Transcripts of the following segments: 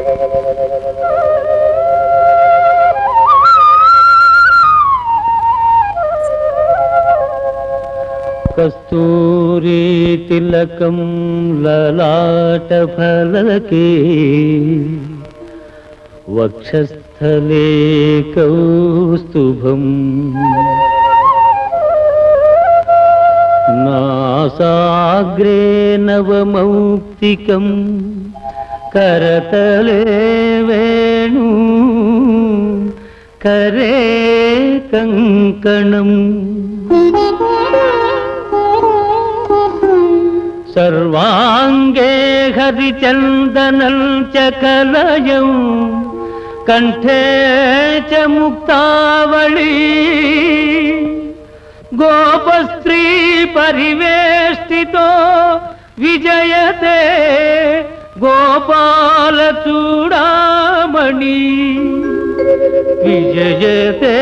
కస్తూరి తిలకం లలాట ఫలకే వక్షస్థలే కౌస్తుభం నాసాగ్రే నవమౌక్తికం కరతలే వేణు కరే కంకణం सर्वाङ्गे हरिचन्दनं च कलयं कण्ठे च मुक्तावळी गोपस्त्री परिवेष्टितो विजयते गोपालचूडामणि विजयते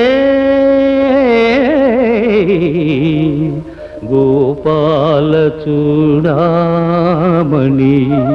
గోపాలచూడామణి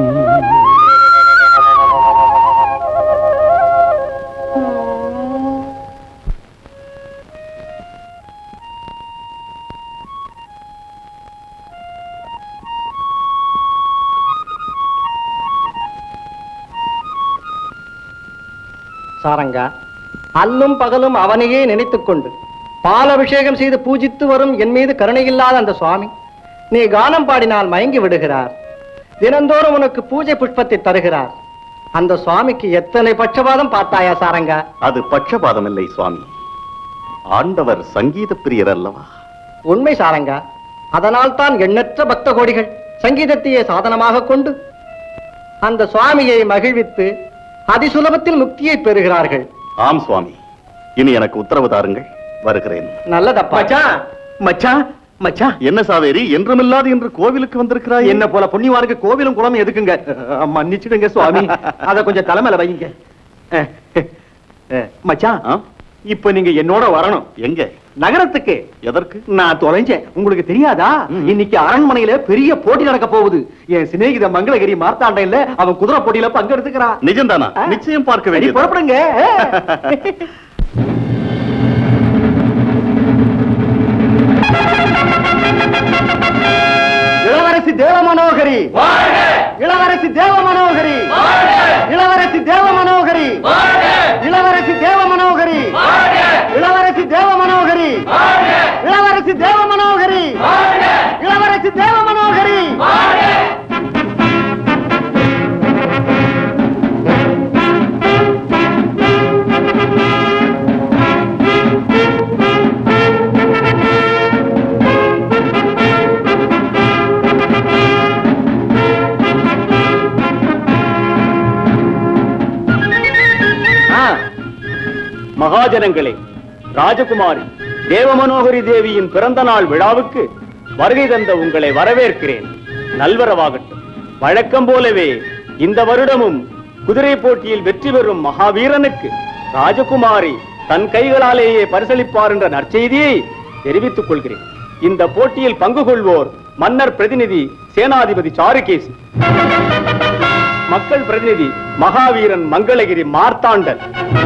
சாரங்கா அல்லும் பகலும் அவனையே நினைத்துக் கொண்டு பாலபிஷேகம் செய்து பூஜித்து வரும் என் மீது கருணையில்லாத அந்த சுவாமி நீ கானம் பாடினால் மயங்கி விடுகிறார் தினந்தோறும் உனக்கு பூஜை புஷ்பத்தை தருகிறார் அந்த சுவாமிக்கு எத்தனை பட்சபாதம் பார்த்தாயா சாரங்கா அது பட்சபாதம் இல்லை சுவாமி ஆண்டவர் சங்கீத பிரியர் அல்லவா உண்மை சாரங்கா அதனால் தான் எண்ணற்ற பக்த கோடிகள் சங்கீதத்தையே சாதனமாக கொண்டு அந்த சுவாமியை மகிழ்வித்து அதிசுலபத்தில் முக்தியை பெறுகிறார்கள் ஆம் சுவாமி இனி எனக்கு உத்தரவு தாருங்கள் வருகிறேன் நல்லதப்பா மச்சான் மச்சான் மச்சான் என்ன சாவேரி என்றுமில்லாது என்று கோவிலுக்கு வந்திருக்கிறாய் என்ன போல புண்ணியவானுக்கு கோவிலும் குளமும் எதுக்குங்க மன்னிச்சிடுங்க சுவாமி அத கொஞ்சம் தலைமையில வைங்க அஹ், அஹ், மச்சான் ஆ? இப்ப நீங்க என்னோட வரணும் எங்க நகரத்துக்கு எதற்கு நான் தொலைஞ்சேன் உங்களுக்கு தெரியாதா இன்னைக்கு அரண்மனையில பெரிய போட்டி நடக்க போகுது என் சிநேகித மங்களகிரி மார்த்தாண்டையில அவன் குதிரை போட்டியில பங்கெடுத்துக்கிறான் நிஜம்தானா ஆ? நிச்சயம் பார்க்க சரி, வேண்டியது புறப்படுங்க இளவரசி தேவ மனோகரி இளவரசி தேவ மனோகரி இளவரசி தேவ மனோகரி இளவரசி தேவ மனோகரி இளவரசி தேவ மனோகரி இளவரசி தேவ மனோகரி இளவரசி தேவ மனோகரி மகாஜனங்களே ராஜகுமாரி தேவமனோகரி தேவியின் பிறந்த நாள் விழாவுக்கு வருகை தந்த உங்களை வரவேற்கிறேன் நல்வரவாகட்டும் வழக்கம் போலவே இந்த வருடமும் குதிரை போட்டியில் வெற்றி பெறும் மகாவீரனுக்கு ராஜகுமாரி தன் கைகளாலேயே பரிசளிப்பார் என்ற நற்செய்தியை தெரிவித்துக் கொள்கிறேன் இந்த போட்டியில் பங்கு கொள்வோர் மன்னர் பிரதிநிதி சேனாதிபதி சாருகேசி மக்கள் பிரதிநிதி மகாவீரன் மங்களகிரி மார்த்தாண்டன்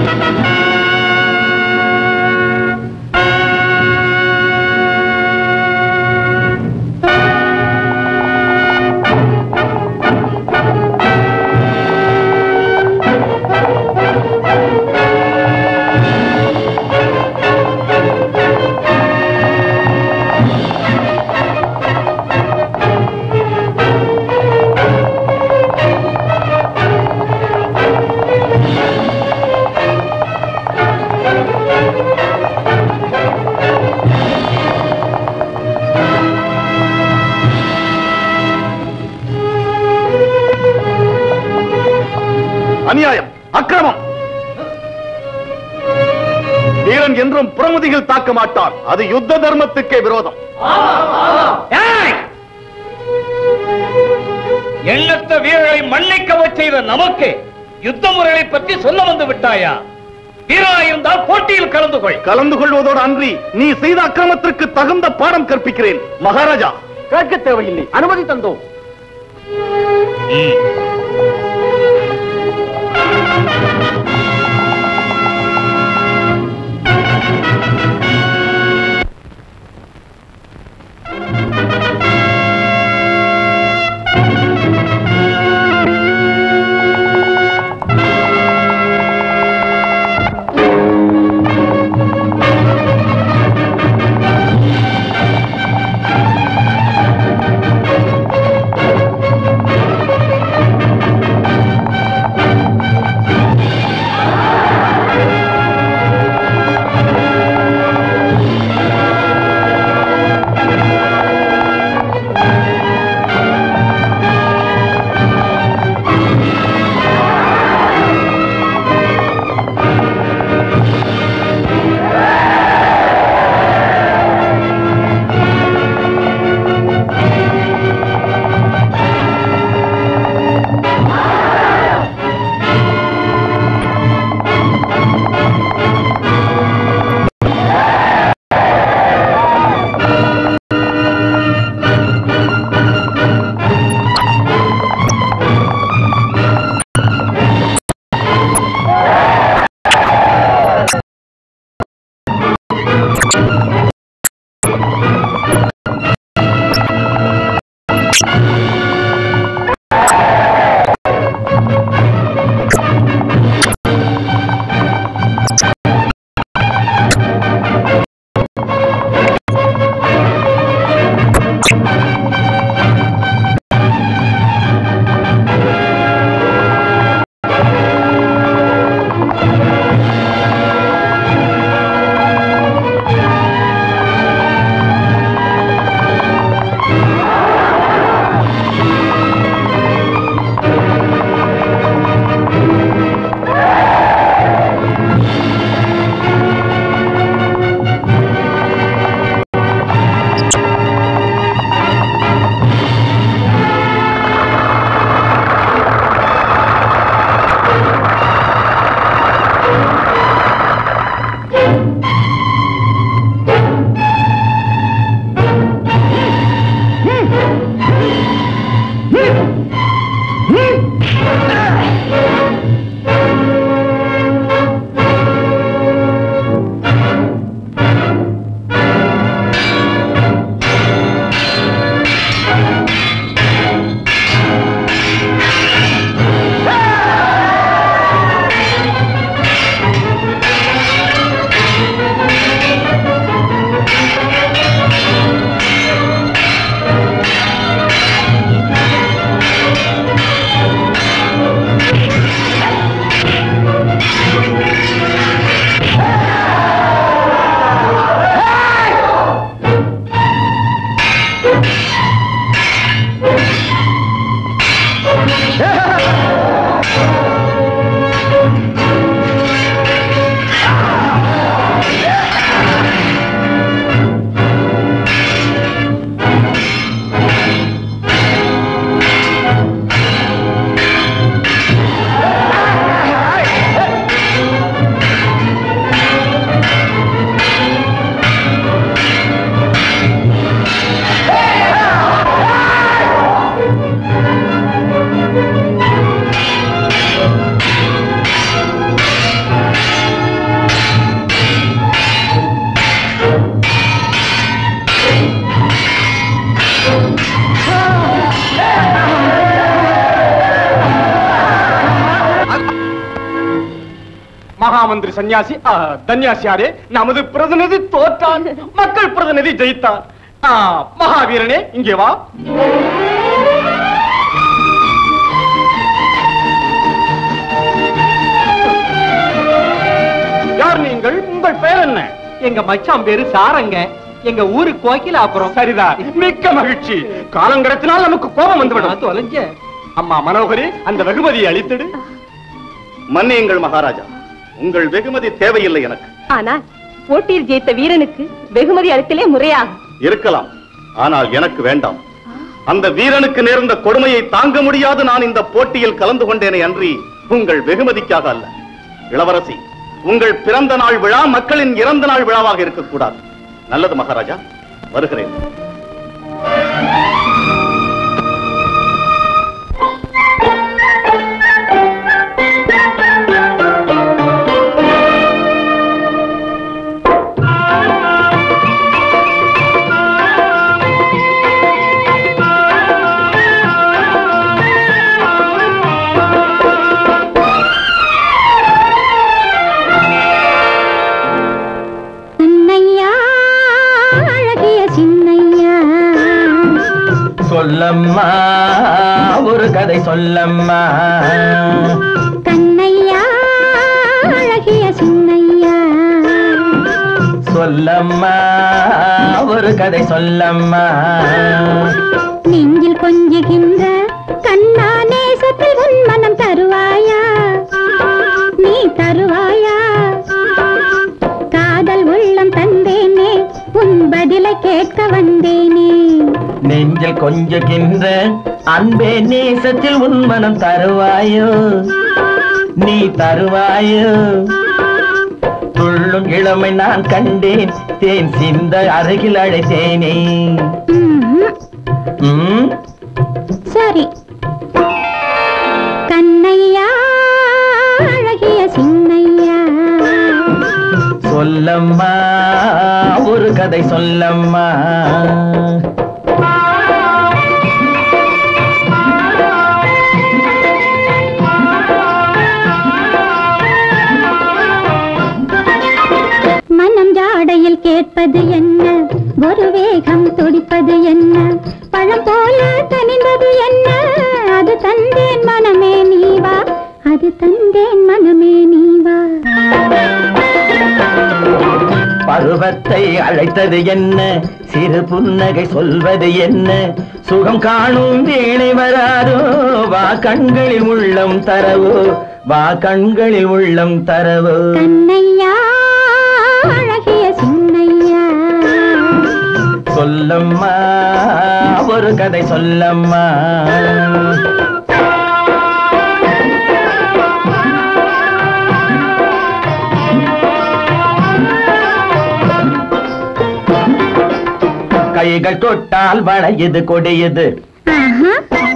அநியாயம் அக்கிரமம் வீரன் என்றும் புறமுதிகள் தாக்க மாட்டான் அது யுத்த தர்மத்துக்கே விரோதம் எண்ணற்ற வீரர்களை மன்னிக்கவச் செய்த நமக்கு யுத்த முறைகளை பற்றி சொல்ல வந்து விட்டாயா வீரா இருந்தால் போட்டியில் கலந்து கொள் கலந்து கொள்வதோடு அன்றி நீ செய்த அக்கிரமத்திற்கு தகுந்த பாடம் கற்பிக்கிறேன் மகாராஜா கேட்க தேவையில்லை அனுமதி தந்தோம் மகாமந்திரி சன்னியாசி ஆ, தன்யாசியாரே நமது பிரதிநிதி தோற்றான் மக்கள் பிரதிநிதி ஜெயித்தான் ஆ, மகாவீரனே இங்கே வா யார் நீங்கள் உங்கள் பெயர் என்ன எங்க மச்சான் பேரு சாரங்க எங்க ஊரு கோகிலாபுரம் சரிதான் மிக்க மகிழ்ச்சி காலம் கடத்தினால் நமக்கு கோபம் வந்துவிடும் தொலைஞ்ச அம்மா மனோகரி அந்த வெகுமதியை அளித்திடு மன்னியுங்கள் மகாராஜா உங்கள் வெகுமதி தேவையில்லை எனக்கு ஆனால் போட்டியில் ஜெயித்த வீரனுக்கு வெகுமதி அளித்தலே முறையாகும் இருக்கலாம் ஆனால் எனக்கு வேண்டாம் அந்த வீரனுக்கு நேர்ந்த கொடுமையை தாங்க முடியாது நான் இந்த போட்டியில் கலந்து கொண்டேனே அன்றி உங்கள் வெகுமதிக்காக அல்ல இளவரசி உங்கள் பிறந்த நாள் விழா மக்களின் இறந்த நாள் விழாவாக இருக்கக்கூடாது நல்லது மகாராஜா வருகிறேன் சொல்லம்மா ஒரு கதை சொல்லம்மா கண்ணையா அழகிய சின்னையா சொல்லம்மா ஒரு கதை சொல்லம்மா நெஞ்சில் கொஞ்சுகின்ற கண்ணா நேசத்தில் உன் மனம் தருவாயா நீ தருவாயா காதல் உள்ளம் தந்தேனே உன் பதிலை கேட்க வந்தேனே நெஞ்சில் கொஞ்சுகின்ற அன்பே நேசத்தில் உன் மனம் தருவாயோ நீ தருவாயோ துள்ளும் இளமை நான் கண்டேன் தேன் சிந்த அருகில் அழைத்தேனே ம்ம். ம் சரி கண்ணையா அழகிய சின்னையா சொல்லம்மா ஒரு கதை சொல்லம்மா மனம் ஜாடையில் கேட்பது என்ன ஒரு வேகம் துடிப்பது என்ன பழம் போல தனிந்தது என்ன அது தந்தேன் மனமே நீவா அது தந்தேன் மனமே நீவா பருவத்தை அழைத்தது என்ன சிறு புன்னகை சொல்வது என்ன சுகம் காணும் வேளை வராதோ வா கண்களில் உள்ளம் தரவோ வா கண்களில் உள்ளம் தரவோ கண்ணையா அழகிய சின்னையா சொல்லம்மா ஒரு கதை சொல்லம்மா கைகள் தொட்டால் வளையுது கொடியது ஆஹா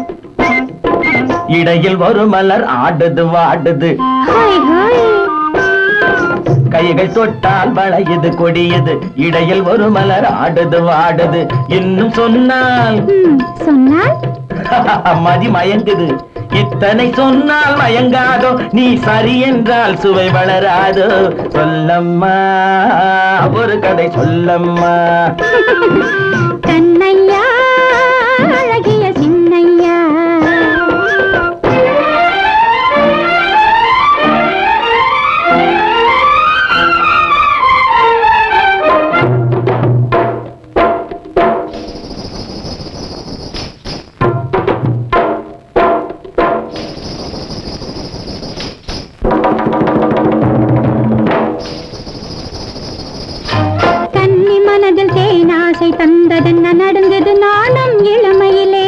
இடையில் ஒரு மலர் ஆடுது வாடுது ஹாய் ஹாய் கைகள் தொட்டால் வளையுது கொடியது இடையில் ஒரு மலர் ஆடுது வாடுது இன்னும் சொன்னால் ம், சொன்னால் மதி மயங்குது இத்தனை சொன்னால் மயங்காதோ நீ சரி என்றால் சுவை வளராதோ சொல்லம்மா ஒரு கதை சொல்லம்மா கண்ணையா அழகிய சின்னையா கன்னி மனதில் தேனாசை தந்ததென்ன நடுங்குது நாணம் இளமையிலே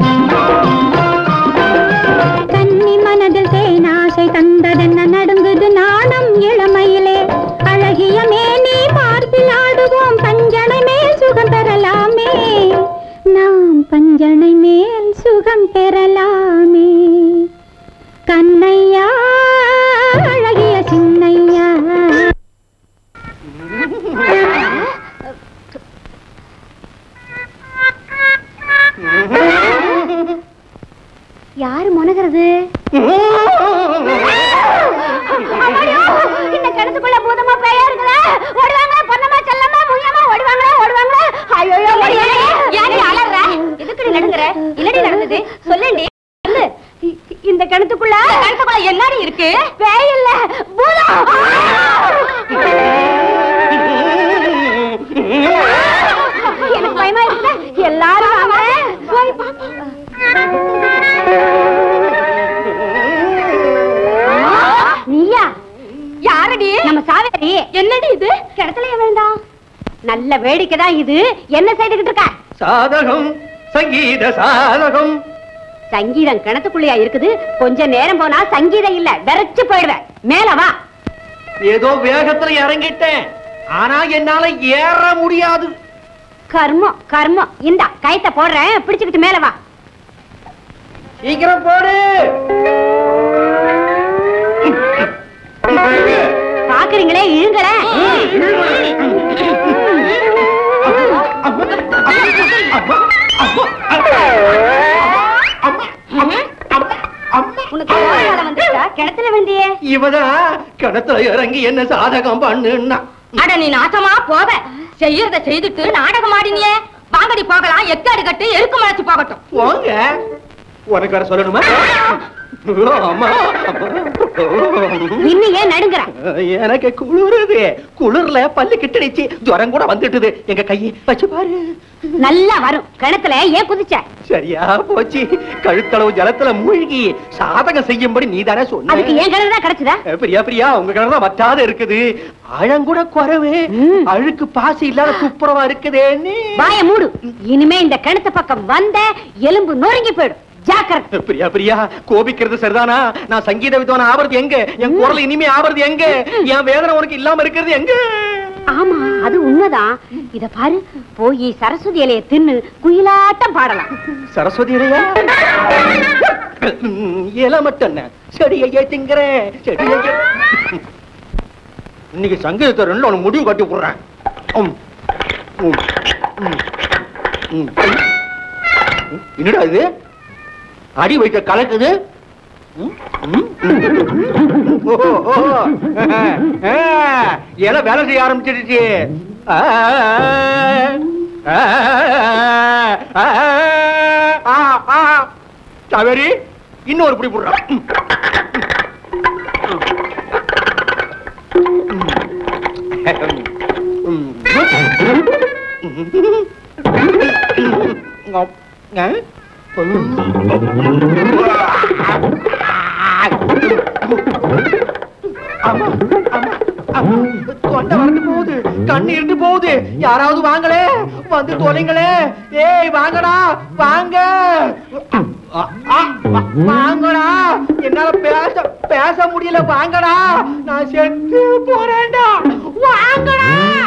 கன்னி மனதில் தேனாசை தந்ததென்ன நடுங்குது நாணம் இளமையிலே அழகிய மேனி பார்ப்பில் ஆடுவோம் பஞ்சனை மேல் சுகம் பெறலாமே நாம் பஞ்சனை மேல் சுகம் பெறலாமே கண்ணையா அழகிய சின்னையா யாரு முனகிறது இந்த கிணத்துக்குள்ள பூதமா பேயா இருக்குதா ஓடுவாங்க பொன்னமா செல்லமா முயமா ஓடுவாங்க ஓடுவாங்க ஐயோ யாரு அலற எதுக்கு நடுங்குற இல்லடி நடந்தது சொல்லண்டி சொல்லு இ- இந்த கிணத்துக்குள்ள கிணத்துக்குள்ள என்னடி இருக்கு பேய் இல்ல பூதம் எனக்கு பயமா இருக்கு எல்லாரும் வாங்க போய் நீயா யாரடி நம்ம சாவேரி என்னடி இது கிணத்துல வேண்டாம் நல்ல வேடிக்கை தான் இது என்ன செய்துகிட்டு இருக்க சாதகம் சங்கீத சாதகம் சங்கீதம் கிணத்துக்குள்ளயா இருக்குது கொஞ்ச நேரம் போனா சங்கீதம் இல்ல விரைச்சு போயிடுவேன் மேல வா ஏதோ வேகத்துல இறங்கிட்டேன் ஆனா என்னால ஏற முடியாது கர்மம் கர்மம் இந்தா கயத்தை போடுறேன் பிடிச்சுக்கிட்டு மேல வா சீக்கிரம் போடு பாக்குறீங்களே இழுங்களேன் உனக்கு கோவம் வந்துச்சா கிணத்துல வேண்டியே இவதான் கிணத்துல இறங்கி என்ன சாதகம் பண்ணுன்னா அட நீ நாசமா போவ செய்யறத செய்துட்டு நாடகம் ஆடினியே வா வாங்கடி போகலாம் எக்காடு கட்டு எருக்கு முளைச்சு போகட்டும் போங்க உனக்கு வர சொல்லணுமா ஓ, அம்மா அம்மா. இன்னும் ஏன் நடுங்குற எனக்கு குளிருது குளிர்ல பல்லு கிட்டடிச்சு ஜுரம் கூட வந்துட்டுது எங்க கையை வச்சு பாரு நல்லா வரும் கிணத்துல ஏன் குதிச்ச சரியா போச்சு கழுத்தளவு ஜலத்துல மூழ்கி சாதகம் செய்யும்படி நீதானே சொன்ன அதுக்கு ஏன் கிணறு தான் கிடைச்சதா அஹ், பிரியா பிரியா உங்க கிணறு தான் வറ്റാத இருக்குது ஆழங்கூட குறைவு ம். அழுக்கு பாசி இல்லாத துப்புரவா இருக்குதேன்னு வாய மூடு இனிமே இந்த கிணத்து பக்கம் வந்த எலும்பு நொறுங்கி போயிடும் ஜாக்கிரதை பிரியா பிரியா கோபிக்கிறது சரிதானா நான் சங்கீத வித்வான் ஆவறது எங்க என் குரல் இனிமே ஆவறது எங்க என் வேதனை உனக்கு இல்லாம இருக்கிறது எங்க ஆமா அது உண்மைதான் இத பாரு போய் சரஸ்வதி இலைய தின்னு குயிலாட்டம் பாடலாம் சரஸ்வதி இலையா இலை மட்டும் என்ன செடியை திங்கிறேன் செடியை இன்னைக்கு சங்கீதத்தை ரெண்டு உனக்கு முடிவு கட்டி விடுறேன் உம். உம். உம். உம். என்னடா இது அடி வைக்க கலக்குது உம். உம். ஓ, ஓ. ஆ, இலை வேலை செய்ய ஆரம்பிச்சிடுச்சு ஆ, ஆ, ஆ, ஆ, ஆ. காவேரி இன்னொரு பிடி போடுறான் ஆமா ஆமா ஆமா. தொண்டை வறண்டு போகுது கண்ணு இருந்து போகுது யாராவது வாங்களே வந்து தொலைங்களே ஏய் வாங்கடா வாங்க ஆ, ஆ, வா- வாங்கடா என்னால பேச பேச முடியல வாங்கடா நான் செத்து போறேன்டா வாங்கடா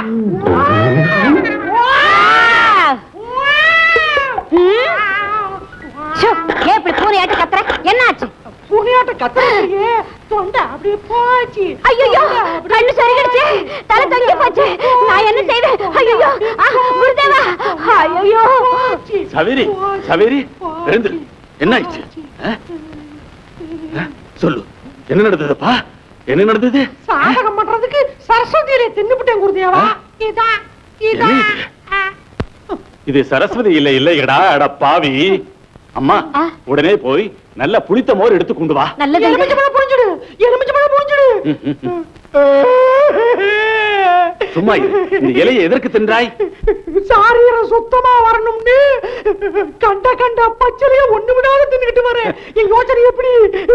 ஷோ, ஏன் இப்படி பூனையாட்டு கத்துற என்னாச்சு புனியாட்ட கத்துறியே தொண்டை அப்படியே போச்சு ஐயோ கண்ணு சரிகிடுச்சு தலை தொங்கி போச்சு நான் என்ன செய்வேன் ஐயோ குருதேவா ஐயோ சவேரி சவேரி எழுந்துரு என்ன ஆயிடுச்சு ஆ? ஆ? சொல்லு என்ன நடந்ததுப்பா என்ன நடந்தது சாதகம் பண்றதுக்கு சரஸ்வதியில தின்னுபிட்டேன் குருதேவா இதான் என்ன இது? இது சரஸ்வதி இல்ல இல்லையடா அட பாவி அம்மா ஆ. உடனே போய் நல்ல புளித்த மோர் எடுத்து கொண்டு வா நல்லது எலுமிச்சம்பழம் புரிஞ்சுடு எலுமிச்சம்பழம் புரிஞ்சுடு ம், ம், ம். சும்மா இரு. இந்த இலையை எதற்கு தின்றாய் சாரீரம் சுத்தமா வரணும்னு கண்ட கண்ட பச்சளைய ஒண்ணு விடாத தின்னுகிட்டு வரேன் என் யோசனை எப்படி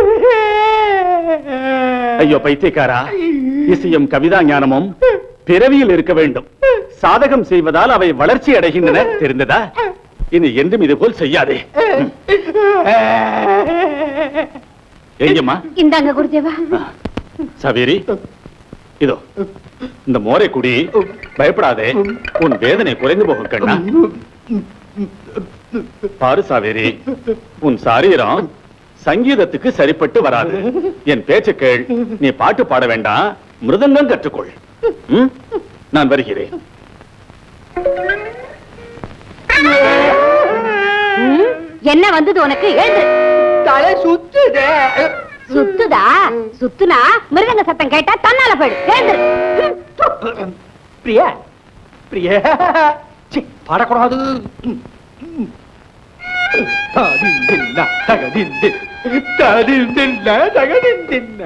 ஐயோ பைத்தியக்காரா இசையும் கவிதா ஞானமும் பிறவியில் இருக்க வேண்டும் சாதகம் செய்வதால் அவை வளர்ச்சி அடைகின்றன தெரிந்ததா இனி என்றும் இது போல் செய்யாதே எங்கம்மா இந்தாங்க குருதேவா சவேரி இதோ இந்த மோரை குடி பயப்படாதே உன் வேதனை குறைந்து போகும் கண்ணா பாரு சாவேரி உன் சாரீரம் சங்கீதத்துக்கு சரிப்பட்டு வராது என் பேச்ச கேள் நீ பாட்டு பாட வேண்டாம் மிருதங்கம் கற்றுக்கொள் ம்? நான் வருகிறேன் ம், என்ன வந்தது உனக்கு எழுது தலை சுத்துதே சுத்துதா சுத்துனா மிருதங்க சத்தம் கேட்டா தன்னால போயிடு எழுந்துரு ம். பிரியா பிரியா சி பாடக்கூடாது ததிந்தின்ன தகதிந்தின் ததிந்தின்ன தகதிந்தின்ன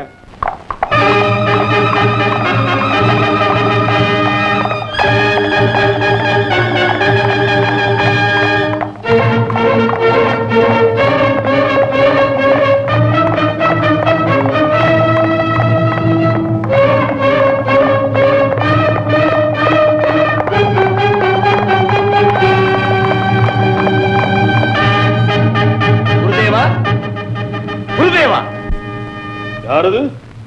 குருதேவா குருதேவா யாரது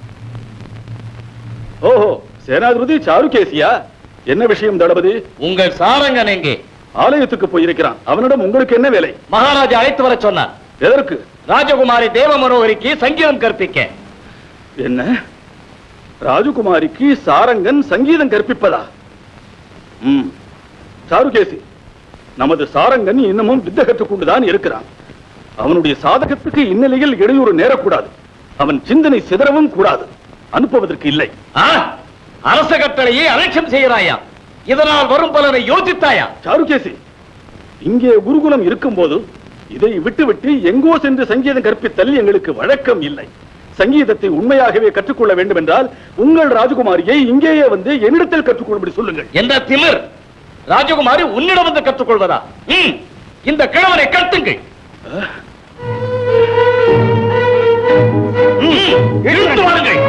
ஓஹோ சேனாதிபதி சாருகேசியா என்ன விஷயம் தளபதி உங்கள் சாரங்கன் எங்கே ஆலயத்துக்கு போயிருக்கிறான் அவனிடம் உங்களுக்கு என்ன வேலை மகாராஜா அழைத்து வர சொன்னார் எதற்கு ராஜகுமாரி தேவ மனோகரிக்கு சங்கீதம் கற்பிக்க என்ன ராஜகுமாரிக்கு சாரங்கன் சங்கீதம் கற்பிப்பதா ம் சாருகேசி நமது சாரங்கன் இன்னமும் வித்த கற்றுக்கொண்டுதான் இருக்கிறான் அவனுடைய சாதகத்துக்கு இந்நிலையில் இடையூறு நேரக்கூடாது அவன் சிந்தனை சிதறவும் கூடாது அனுப்புவதற்கு இல்லை ஆ? அரச கட்டளையை அலட்சியம் செய்கிறாயா இதனால் வரும் பலனை யோசித்தாயா சாருகேசி இங்கே குருகுலம் இருக்கும்போது இதை விட்டுவிட்டு எங்கோ சென்று சங்கீதம் கற்பித்தல் எங்களுக்கு வழக்கம் இல்லை சங்கீதத்தை உண்மையாகவே கற்றுக்கொள்ள வேண்டும் என்றால் உங்கள் ராஜகுமாரியை இங்கேயே வந்து என்னிடத்தில் கற்றுக்கொள்ளும்படி சொல்லுங்கள் என்ற திமிர் ராஜகுமாரி உன்னிடம் வந்து கற்றுக்கொள்வதா ம், இந்த கிழவனை கட்டுங்கள் ம், இழுத்து வாருங்கள்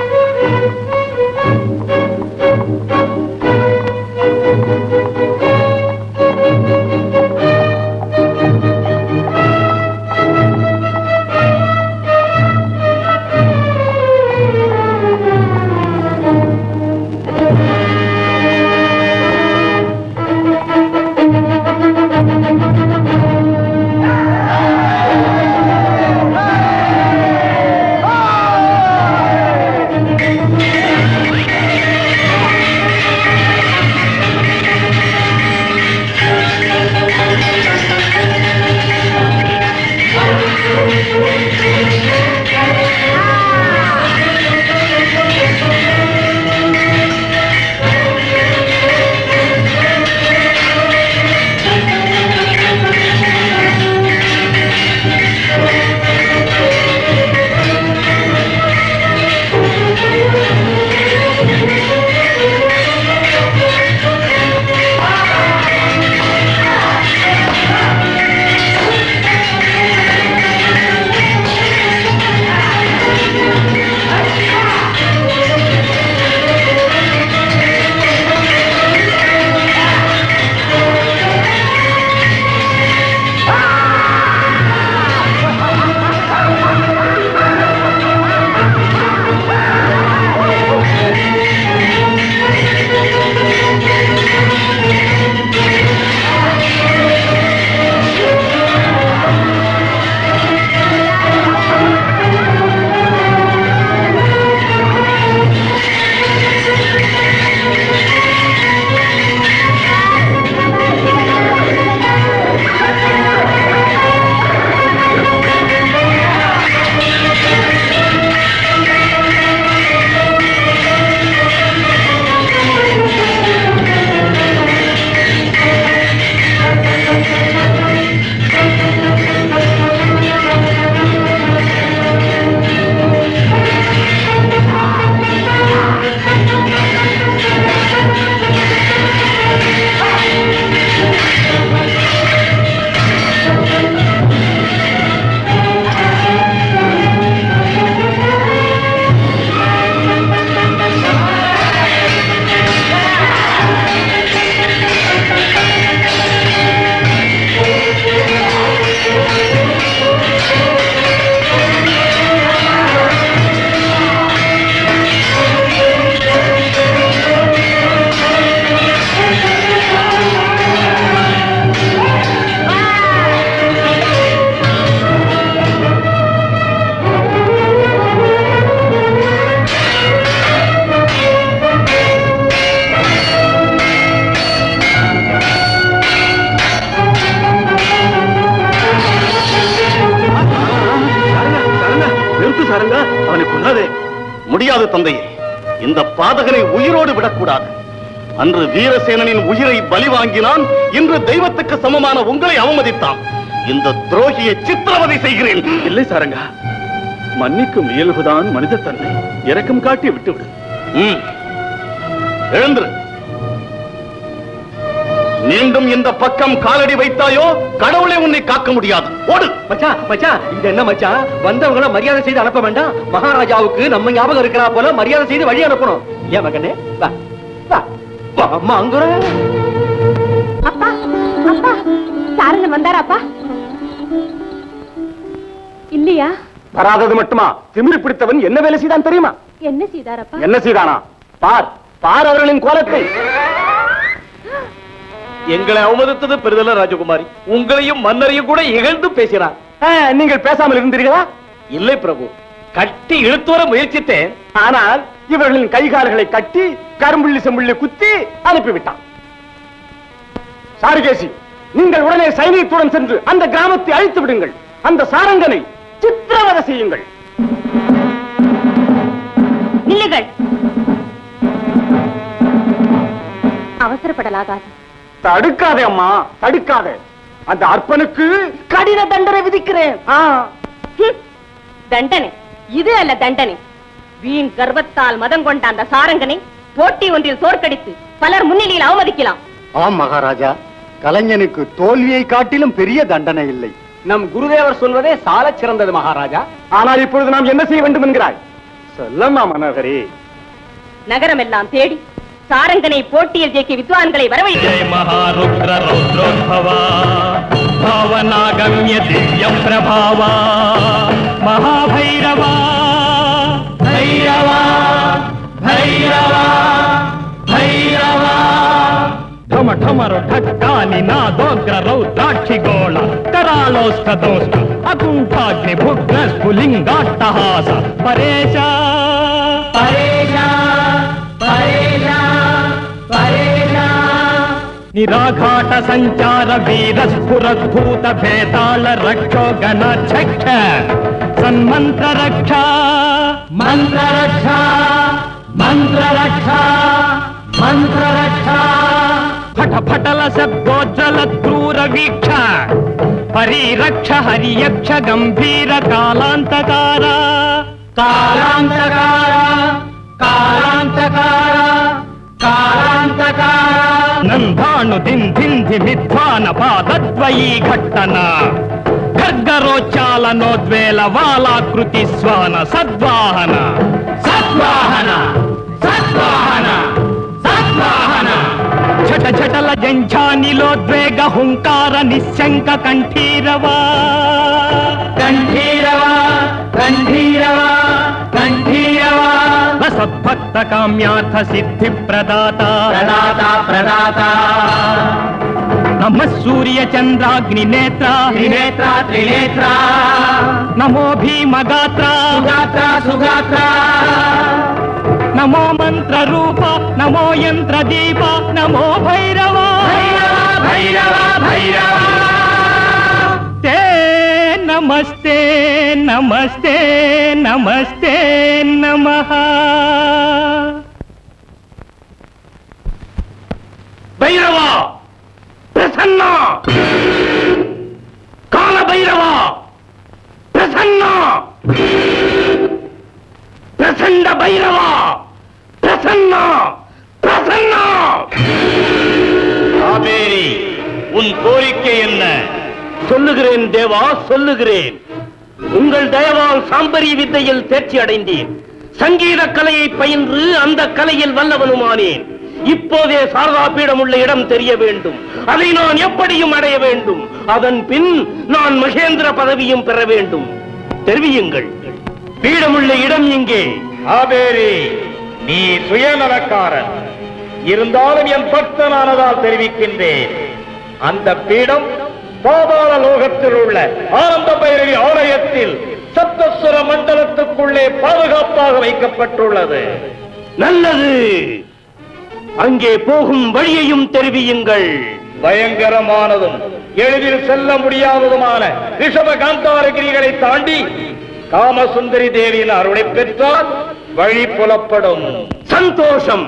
நிறுத்து சாருங்க அவனை கொல்லாதே முடியாது தந்தையே இந்த பாதகனை உயிரோடு விடக்கூடாது அன்று வீரசேனனின் உயிரை பலி வாங்கினான் இன்று தெய்வத்துக்கு சமமான உங்களை அவமதித்தான் இந்த துரோகியை சித்திரவதை செய்கிறேன் இல்லை சாரங்கா மன்னிக்கும் இயல்புதான் மனிதத்தன்மை இரக்கம் காட்டி விட்டுவிடு ம். எழுந்திரு மீண்டும் இந்த பக்கம் காலடி வைத்தாயோ கடவுளை உன்னை காக்க முடியாது ஓடு மச்சான் மச்சான் இது என்ன மச்சான் வந்தவங்கள மரியாதை செய்து அனுப்ப வேண்டாம் மகாராஜாவுக்கு நம்ம ஞாபகம் இருக்கிறா போல மரியாதை செய்து வழி அனுப்பணும் ஏன் மகனே வா வா வா அம்மா அங்குற அப்பா அப்பா சாரங்க வந்தாராப்பா இல்லையா வராதது மட்டுமா திமிரு பிடித்தவன் என்ன வேலை செய்தான் தெரியுமா என்ன செய்தாரப்பா என்ன செய்தானா பார் பார் அவர்களின் கோலத்தை எங்களை அவமதித்தது பெரிதல்ல ராஜகுமாரி உங்களையும் மன்னரையும் கூட இகழ்ந்து பேசினார் ஆ, நீங்கள் பேசாமல் இருந்தீர்களா இல்லை பிரபு கட்டி இழுத்து வர முயற்சித்தேன் ஆனால் இவர்களின் கைகால்களை கட்டி கரும்புள்ளி செம்புள்ளி குத்தி அனுப்பிவிட்டான் சாருகேசி நீங்கள் உடனே சைனியத்துடன் சென்று அந்த கிராமத்தை அழித்து விடுங்கள் அந்த சாரங்கனை சித்திரவதை செய்யுங்கள் நில்லுங்கள் அவசரப்படலாகாது தடுக்காதே அம்மா தடுக்காதே அந்த அற்பனுக்கு கடின தண்டனை விதிக்கிறேன் ஆ. ஹம். தண்டனை இது அல்ல தண்டனை வீண் கர்வத்தால் மதம் கொண்ட அந்த சாரங்கனை போட்டி ஒன்றில் தோற்கடித்து பலர் முன்னிலையில் அவமதிக்கலாம் ஆம் மகாராஜா கலைஞனுக்கு தோல்வியை காட்டிலும் பெரிய தண்டனை இல்லை நம் குருதேவர் சொல்வதே சாலச் சிறந்தது மகாராஜா ஆனால் இப்பொழுது நாம் என்ன செய்ய வேண்டும் என்கிறாய் சொல்லம்மா மனோகரி நகரமெல்லாம் தேடி சாரங்கனை போட்டியில் ஜெயிக்க வித்வான்களை வரவைத்து जय महारुद्र रौद्रोद्भवा भावनागम्य दिव्य प्रभावा महाभैरवा भैरवा भैरवा भैरवा ढम ढमरु ढक्कानि नादोग्र रौद्राक्षि गोळ करालोष्ठ दोष्ट अकुण्ठाग्नि भुग्न स्फुलिङ्गाट्टहास परेश परेश परेश परेश निराघाट संचार वीर स्फुरद्भूत भेताल रक्षो गण चक्ष सन्मन्त्र रक्षा मंत्र रक्षा मंत्र रक्षा मंत्र रक्षा फट फटल शब्दोज्जल क्रूर वीक्ष परिरक्ष हरियक्ष गंभीर कालांतकार कालांतकार कालांतकार कालांतकार नंदाणु दिन दिन धिमिध्वान पादद्वयी घट्टन खड्गरोच्चालनोद्वेल वालाकृति स्वान सद्वाहन सद्वाहन सद्वाहन सद्वाहन छट छटल जञ्झानिलोद्वेग हुङ्कार निश्शङ्क कण्ठीरवा कण्ठीरवा कण्ठीरवा कण्ठीरवा सद्भक्त काम्यार्थ सिद्धि प्रदाता प्रदाता प्रदाता नमः सूर्य चन्द्राग्नि नेत्र त्रिनेत्र त्रिनेत्र नमो भीमगात्र सुगात्र सुगात्र नमो मंत्र रूप नमो यंत्र दीप नमो भैरव भैरव भैरव ते नमस्ते नमस्ते नमस्ते नमः भैरव प्रसन्न काल भैरव प्रसन्न பிரசண்ட பைரவா பிரசன்னா பிரசன்னா காவேரி உன் கோரிக்கை என்ன சொல்லுகிறேன் தேவா சொல்லுகிறேன் உங்கள் தயவால் சாம்பரி வித்தையில் தேர்ச்சி அடைந்தேன் சங்கீத கலையை பயின்று அந்த கலையில் வல்லவனுமானேன் இப்போதே சாரதா பீடம் உள்ள இடம் தெரிய வேண்டும் அதை நான் எப்படியும் அடைய வேண்டும் அதன் பின் நான் மகேந்திர பதவியும் பெற வேண்டும் தெரிவியுங்கள் பீடமுள்ள இடம் இங்கே ஆபேரி நீ சுயநலக்காரன் இருந்தாலும் என் பக்தனானதால் தெரிவிக்கின்றேன் அந்த பீடம் பாதாள லோகத்தில் உள்ள ஆனந்த பைரவி ஆலயத்தில் சப்தஸ்வர மண்டலத்துக்குள்ளே பாதுகாப்பாக வைக்கப்பட்டுள்ளது நல்லது அங்கே போகும் வழியையும் தெரிவியுங்கள் பயங்கரமானதும் எளிதில் செல்ல முடியாததுமான ரிஷப காந்தாரகிரிகளை தாண்டி காமசுந்தரி தேவியின் அருளை பெற்றால் வழி புலப்படும் சந்தோஷம்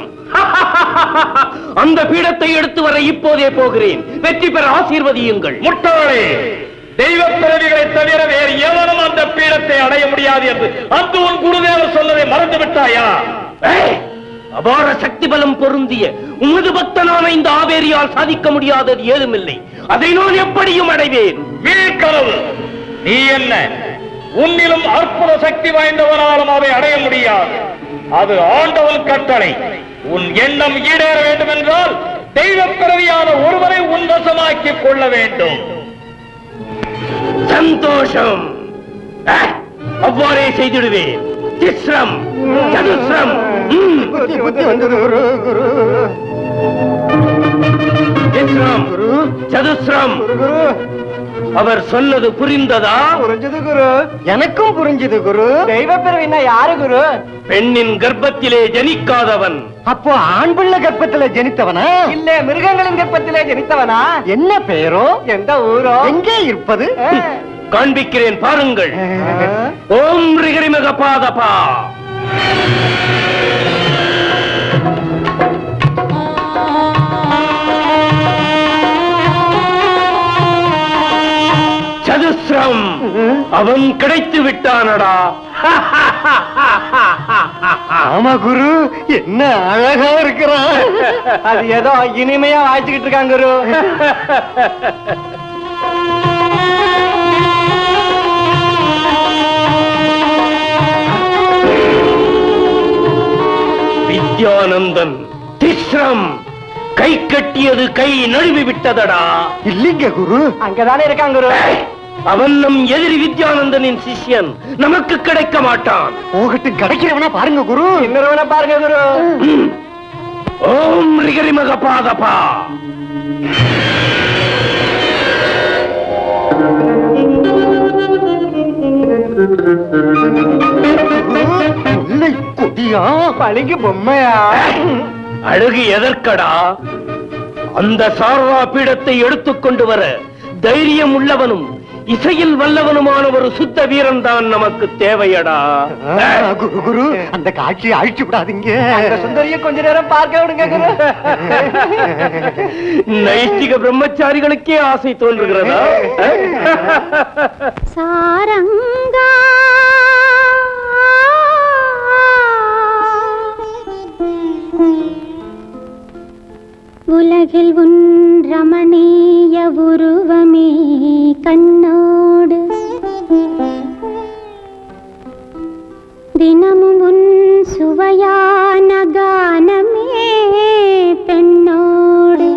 அந்த பீடத்தை எடுத்து வர இப்போதே போகிறேன் வெற்றி பெற ஆசீர்வதியுங்கள் முட்டாளே தெய்வ பிறவிகளை தவிர வேறு எவனும் அந்த பீடத்தை அடைய முடியாது என்று அந்த உன் குருதேவர் சொன்னதை மறந்து விட்டாயா ஏய், அபார சக்தி பலம் பொருந்திய உமது பக்தனான இந்த ஆவேரியால் சாதிக்க முடியாதது ஏதுமில்லை அதை நான் எப்படியும் அடைவேன் வீழ்கனவு நீ என்ன உன்னிலும் அற்புத சக்தி வாய்ந்தவனாலும் அதை அடைய முடியாது அது ஆண்டவன் கட்டளை உன் எண்ணம் ஈடேற வேண்டும் என்றால் தெய்வ பிறவியான ஒருவரை உன் வசமாக்கிக் கொள்ள வேண்டும் சந்தோஷம் அஹ், அவ்வாறே செய்திடுவேன் திஸ்ரம் சதுஸ்ரம் ம். திஸ்ரம் சதுஸ்ரம் அவர் சொன்னது புரிந்ததா புரிஞ்சது குரு எனக்கும் புரிஞ்சது குரு தெய்வ பிறவின்னா யாரு குரு பெண்ணின் கர்ப்பத்திலே ஜனிக்காதவன் அப்போ ஆண் பிள்ளை கர்ப்பத்துல ஜனித்தவனா இல்ல மிருகங்களின் கர்ப்பத்திலே ஜனித்தவனா என்ன பேரோ எந்த ஊரோ எங்கே இருப்பது காண்பிக்கிறேன் பாருங்கள் ஓம் ரிகரிமக பாதபா விக்ரம் அவன் கிடைத்து விட்டானடா ஆமா குரு என்ன அழகா இருக்கிறான் அது ஏதோ இனிமையா வாய்ச்சிக்கிட்டு இருக்கான் குரு வித்யானந்தன் திஸ்ரம் கை கட்டியது கை நழுவி விட்டதடா இல்லைங்க குரு அங்கதானே இருக்கான் குரு அவன் நம் எதிரி வித்யானந்தனின் சிஷ்யன் நமக்கு கிடைக்க மாட்டான் போகட்டும் கிடைக்கிறவனா பாருங்க குரு இன்னொருவனா பாருங்க குரு ஓம் ரிகரி மகபாதபா முல்லை கொடியா பழிக்கு பொம்மையா அழகு எதற்கடா அந்த சாரா பீடத்தை எடுத்துக்கொண்டு வர தைரியம் உள்ளவனும் இசையில் வல்லவனுமான ஒரு சுத்த வீரன் தான் நமக்கு தேவையடா ஆ, குரு குரு அந்த காட்சியை அழிச்சு விடாதீங்க அந்த சுந்தரிய கொஞ்ச நேரம் பார்க்க விடுங்க குரு நைஷ்டிக பிரம்மச்சாரிகளுக்கே ஆசை தோன்றுகிறதா சாரங்கா உலகில் உன் ரமணீய உருவமே கண்ணோடு தினமும் உன் சுவையான கானமே பெண்ணோடு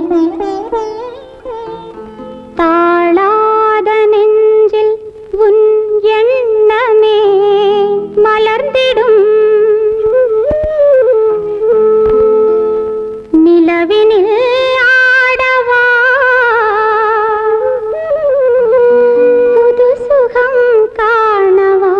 தாழாத நெஞ்சில் உன் எண்ணமே மலர்ந்திடும் நிலவினில் ஆடவா புது சுகம் காணவா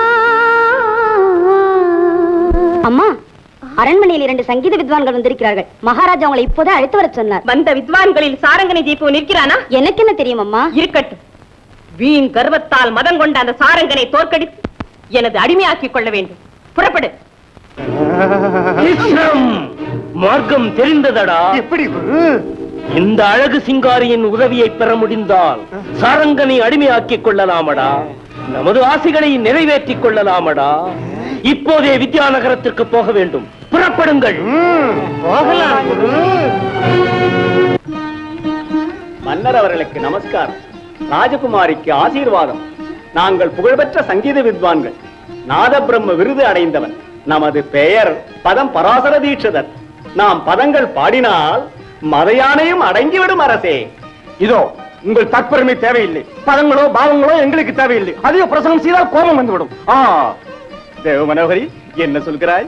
அம்மா அரண்மனையில் இரண்டு சங்கீத வித்வான்கள் வந்திருக்கிறார்கள் மகாராஜா உங்களை இப்போதான் அழைத்து வரச் சொன்னார் வந்த வித்வான்களில் சாரங்கனை தீப்பு நிற்கிறானா எனக்கு என்ன தெரியும் அம்மா இருக்கட்டும் வீண் கர்வத்தால் மதம் கொண்ட அந்த சாரங்கனை தோற்கடித்து எனது அடிமையாக்கிக் கொள்ள வேண்டும் புறப்படு திஸ்ரம் மார்க்கம் தெரிந்ததடா எப்படி குரு இந்த அழகு சிங்காரியின் உதவியை பெற முடிந்தால் சாரங்கனை அடிமையாக்கிக் கொள்ளலாமடா நமது ஆசைகளை நிறைவேற்றிக் கொள்ளலாமடா இப்போதே வித்யாநகரத்திற்கு போக வேண்டும் புறப்படுங்கள் போகலாம் குரு மன்னர் அவர்களுக்கு நமஸ்காரம் ராஜகுமாரிக்கு ஆசீர்வாதம் நாங்கள் புகழ்பெற்ற சங்கீத வித்வான்கள் நாதபிரம்ம விருது அடைந்தவர் நமது பெயர் பதம் பராசர தீட்சிதர் நாம் பதங்கள் பாடினால் மதையானையும் அடங்கிவிடும் அரசே இதோ உங்கள் தற்பெருமை தேவையில்லை பதங்களோ பாவங்களோ எங்களுக்கு தேவையில்லை அதிக பிரசங்கம் செய்தால் கோபம் வந்துவிடும் ஆ தேவ மனோகரி என்ன சொல்கிறாய்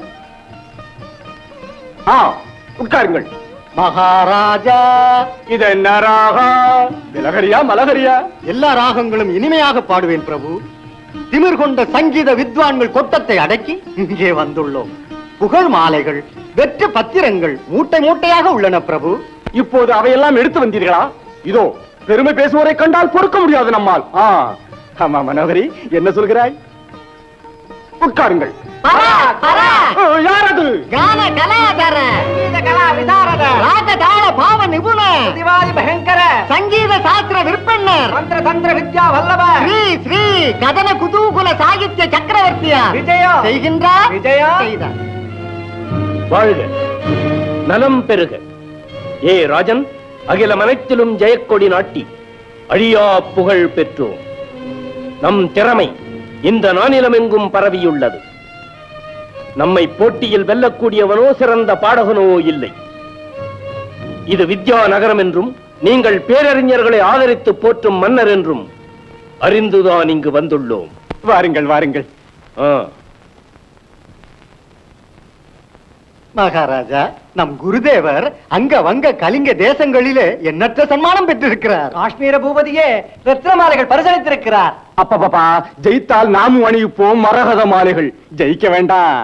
ஆ உட்காருங்கள் மகாராஜா இது என்ன ராகா விலகரியா மலகரியா எல்லா ராகங்களும் இனிமையாக பாடுவேன் பிரபு திமிர் கொண்ட சங்கீத வித்வான்கள் கொட்டத்தை அடக்கி இங்கே வந்துள்ளோம் புகழ் மாலைகள் வெற்று பத்திரங்கள் மூட்டை மூட்டையாக உள்ளன பிரபு இப்போது அவையெல்லாம் எடுத்து வந்தீர்களா இதோ பெருமை பேசுவோரை கண்டால் பொறுக்க முடியாது நம்மால் ஆ ஆமா மனோகரி என்ன சொல்கிறாய் உட்காருங்கள் ஓ, யார் அது கான கலாதர ராஜ தாள பாவ நிபுணர் பயங்கர சங்கீத சாஸ்திர விற்பன்னர் மந்திர தந்திர வித்யா வல்லப ஸ்ரீ ஸ்ரீ கதன குதூகுல சாகித்ய சக்கரவர்த்தியா விஜயா செய்கின்றார் விஜயா செய்தார் வாழ்க நலம் பெருக ஏ ராஜன் அகிலம் அனைத்திலும் ஜெயக்கொடி நாட்டி அழியா புகழ் பெற்றோம் நம் திறமை இந்த நானிலமெங்கும் பரவியுள்ளது நம்மை போட்டியில் வெல்லக்கூடியவனோ சிறந்த பாடகனோ இல்லை இது வித்யா நகரம் என்றும் நீங்கள் பேரறிஞர்களை ஆதரித்து போற்றும் மன்னர் என்றும் அறிந்துதான் இங்கு வந்துள்ளோம் வாருங்கள் வாருங்கள் ஆ மகாராஜா நம் குருதேவர் அங்க வங்க கலிங்க தேசங்களிலே எண்ணற்ற சன்மானம் பெற்றிருக்கிறார் காஷ்மீர பூபதியே ரத்ன மாலைகள் பரிசளித்திருக்கிறார் அப்பப்பா ஜெயித்தால் நாமும் அணிவிப்போம் மரகத மாலைகள் ஜெயிக்க வேண்டாம்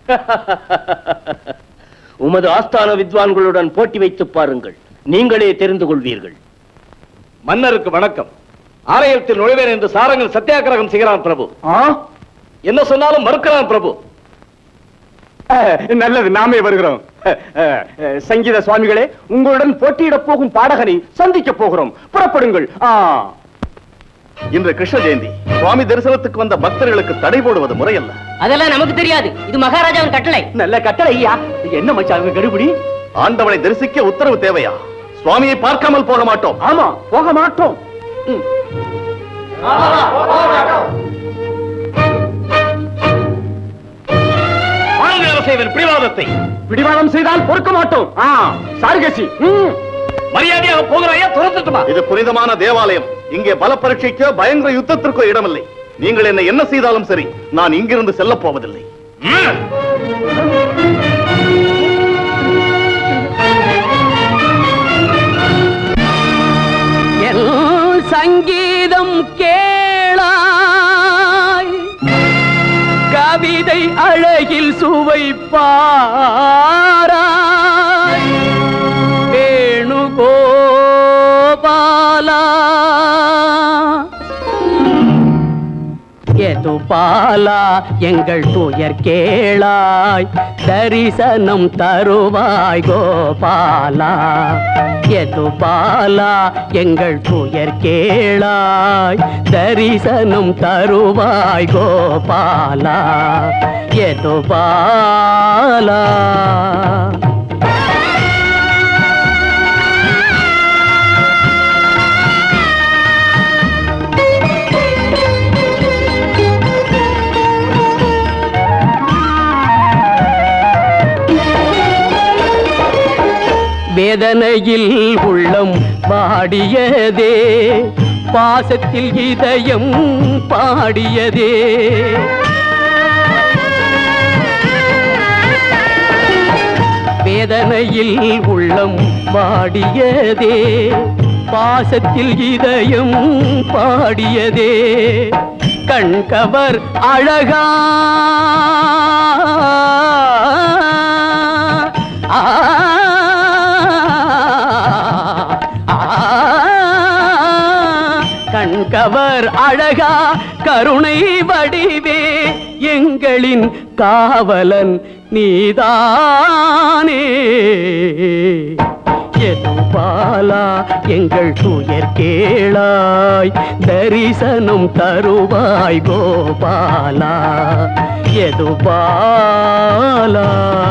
உமது ஆஸ்தான வித்வான்களுடன் போட்டி வைத்து பாருங்கள் நீங்களே தெரிந்து கொள்வீர்கள் மன்னருக்கு வணக்கம் ஆலயத்தில் நுழைவேன் என்று சாரங்கன் சத்தியாகிரகம் செய்கிறான் பிரபு ஆ? என்ன சொன்னாலும் மறுக்கிறான் பிரபு அஹ், நல்லது நாமே வருகிறோம் அஹ், அஹ், அஹ், சங்கீத சுவாமிகளே உங்களுடன் போட்டியிடப் போகும் பாடகனை சந்திக்க போகிறோம் புறப்படுங்கள் ஆ இன்று கிருஷ்ண ஜெயந்தி சுவாமி தரிசனத்துக்கு வந்த பக்தர்களுக்கு தடை போடுவது முறையல்ல அதெல்லாம் நமக்கு தெரியாது இது மகாராஜாவின் கட்டளை நல்ல கட்டளை ஐயா என்ன மச்சான் அவங்க கடுபிடி ஆண்டவனை தரிசிக்க உத்தரவு தேவையா சுவாமியை பார்க்காமல் போக மாட்டோம் ஆமா போக மாட்டோம் ம். ஆளுநரசேவன் பிடிவாதத்தை பிடிவாதம் செய்தால் பொறுக்க மாட்டோம் ஆ சாருகேசி ம். மரியாதையாக போகிறாயா துரத்துட்டுமா இது புனிதமான தேவாலயம் இங்கே பல பரீட்சைக்கோ பயங்கர யுத்தத்திற்கோ இடமில்லை நீங்கள் என்ன என்ன செய்தாலும் சரி நான் இங்கிருந்து செல்லப் போவதில்லை என் சங்கீதம் கேளாய் கவிதை அழகில் சுவை பாராய் வேணுகோபாலா எது பாலா எங்கள் துயர் கேளாய் தரிசனம் தருவாய் கோபாலா எது பாலா எங்கள் துயர் கேளாய் தரிசனம் தருவாய் கோபாலா எது பாலா வேதனையில் உள்ளம் பாடியதே பாசத்தில் இதயம் பாடியதே வேதனையில் உள்ளம் வாடியதே பாசத்தில் இதயம் பாடியதே கண்கவர் அழகா ஆ, ஆ, கண்கவர் அழகா கருணை வடிவே எங்களின் காவலன் நீதானே எது பாலா எங்கள் துயர் கேளாய் தரிசனம் தருவாய் கோபாலா எது பாலா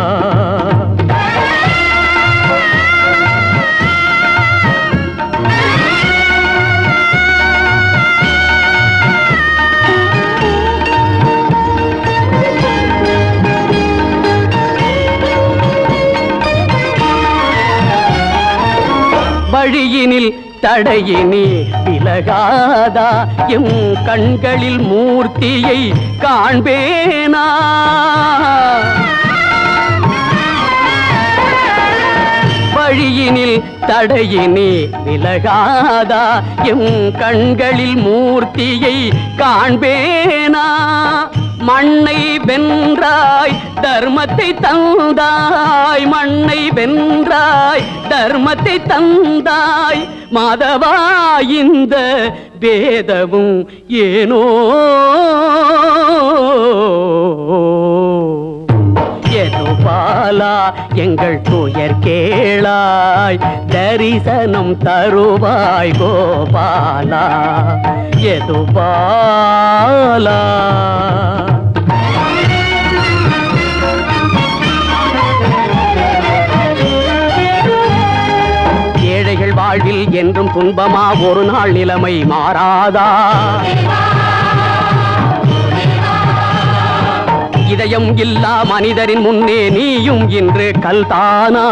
வழியினில் தடையினி விலகாதா எம் கண்களில் மூர்த்தியை காண்பேனா வழியினில் தடையினி விலகாதா எம் கண்களில் மூர்த்தியை காண்பேனா மண்ணை வென்றாய் தர்மத்தை தந்தாய் மண்ணை வென்றாய் தர்மத்தை தந்தாய் மாதவா இந்த வேதமும் ஏனோ எது பாலா எங்கள் துயர் கேளாய் தரிசனம் தருவாய் கோபாலா எது பாலா ஏழைகள் வாழ்வில் என்றும் துன்பமா ஒரு நாள் நிலைமை மாறாதா இதயம் இல்லா மனிதரின் முன்னே நீயும் இன்று கல்தானா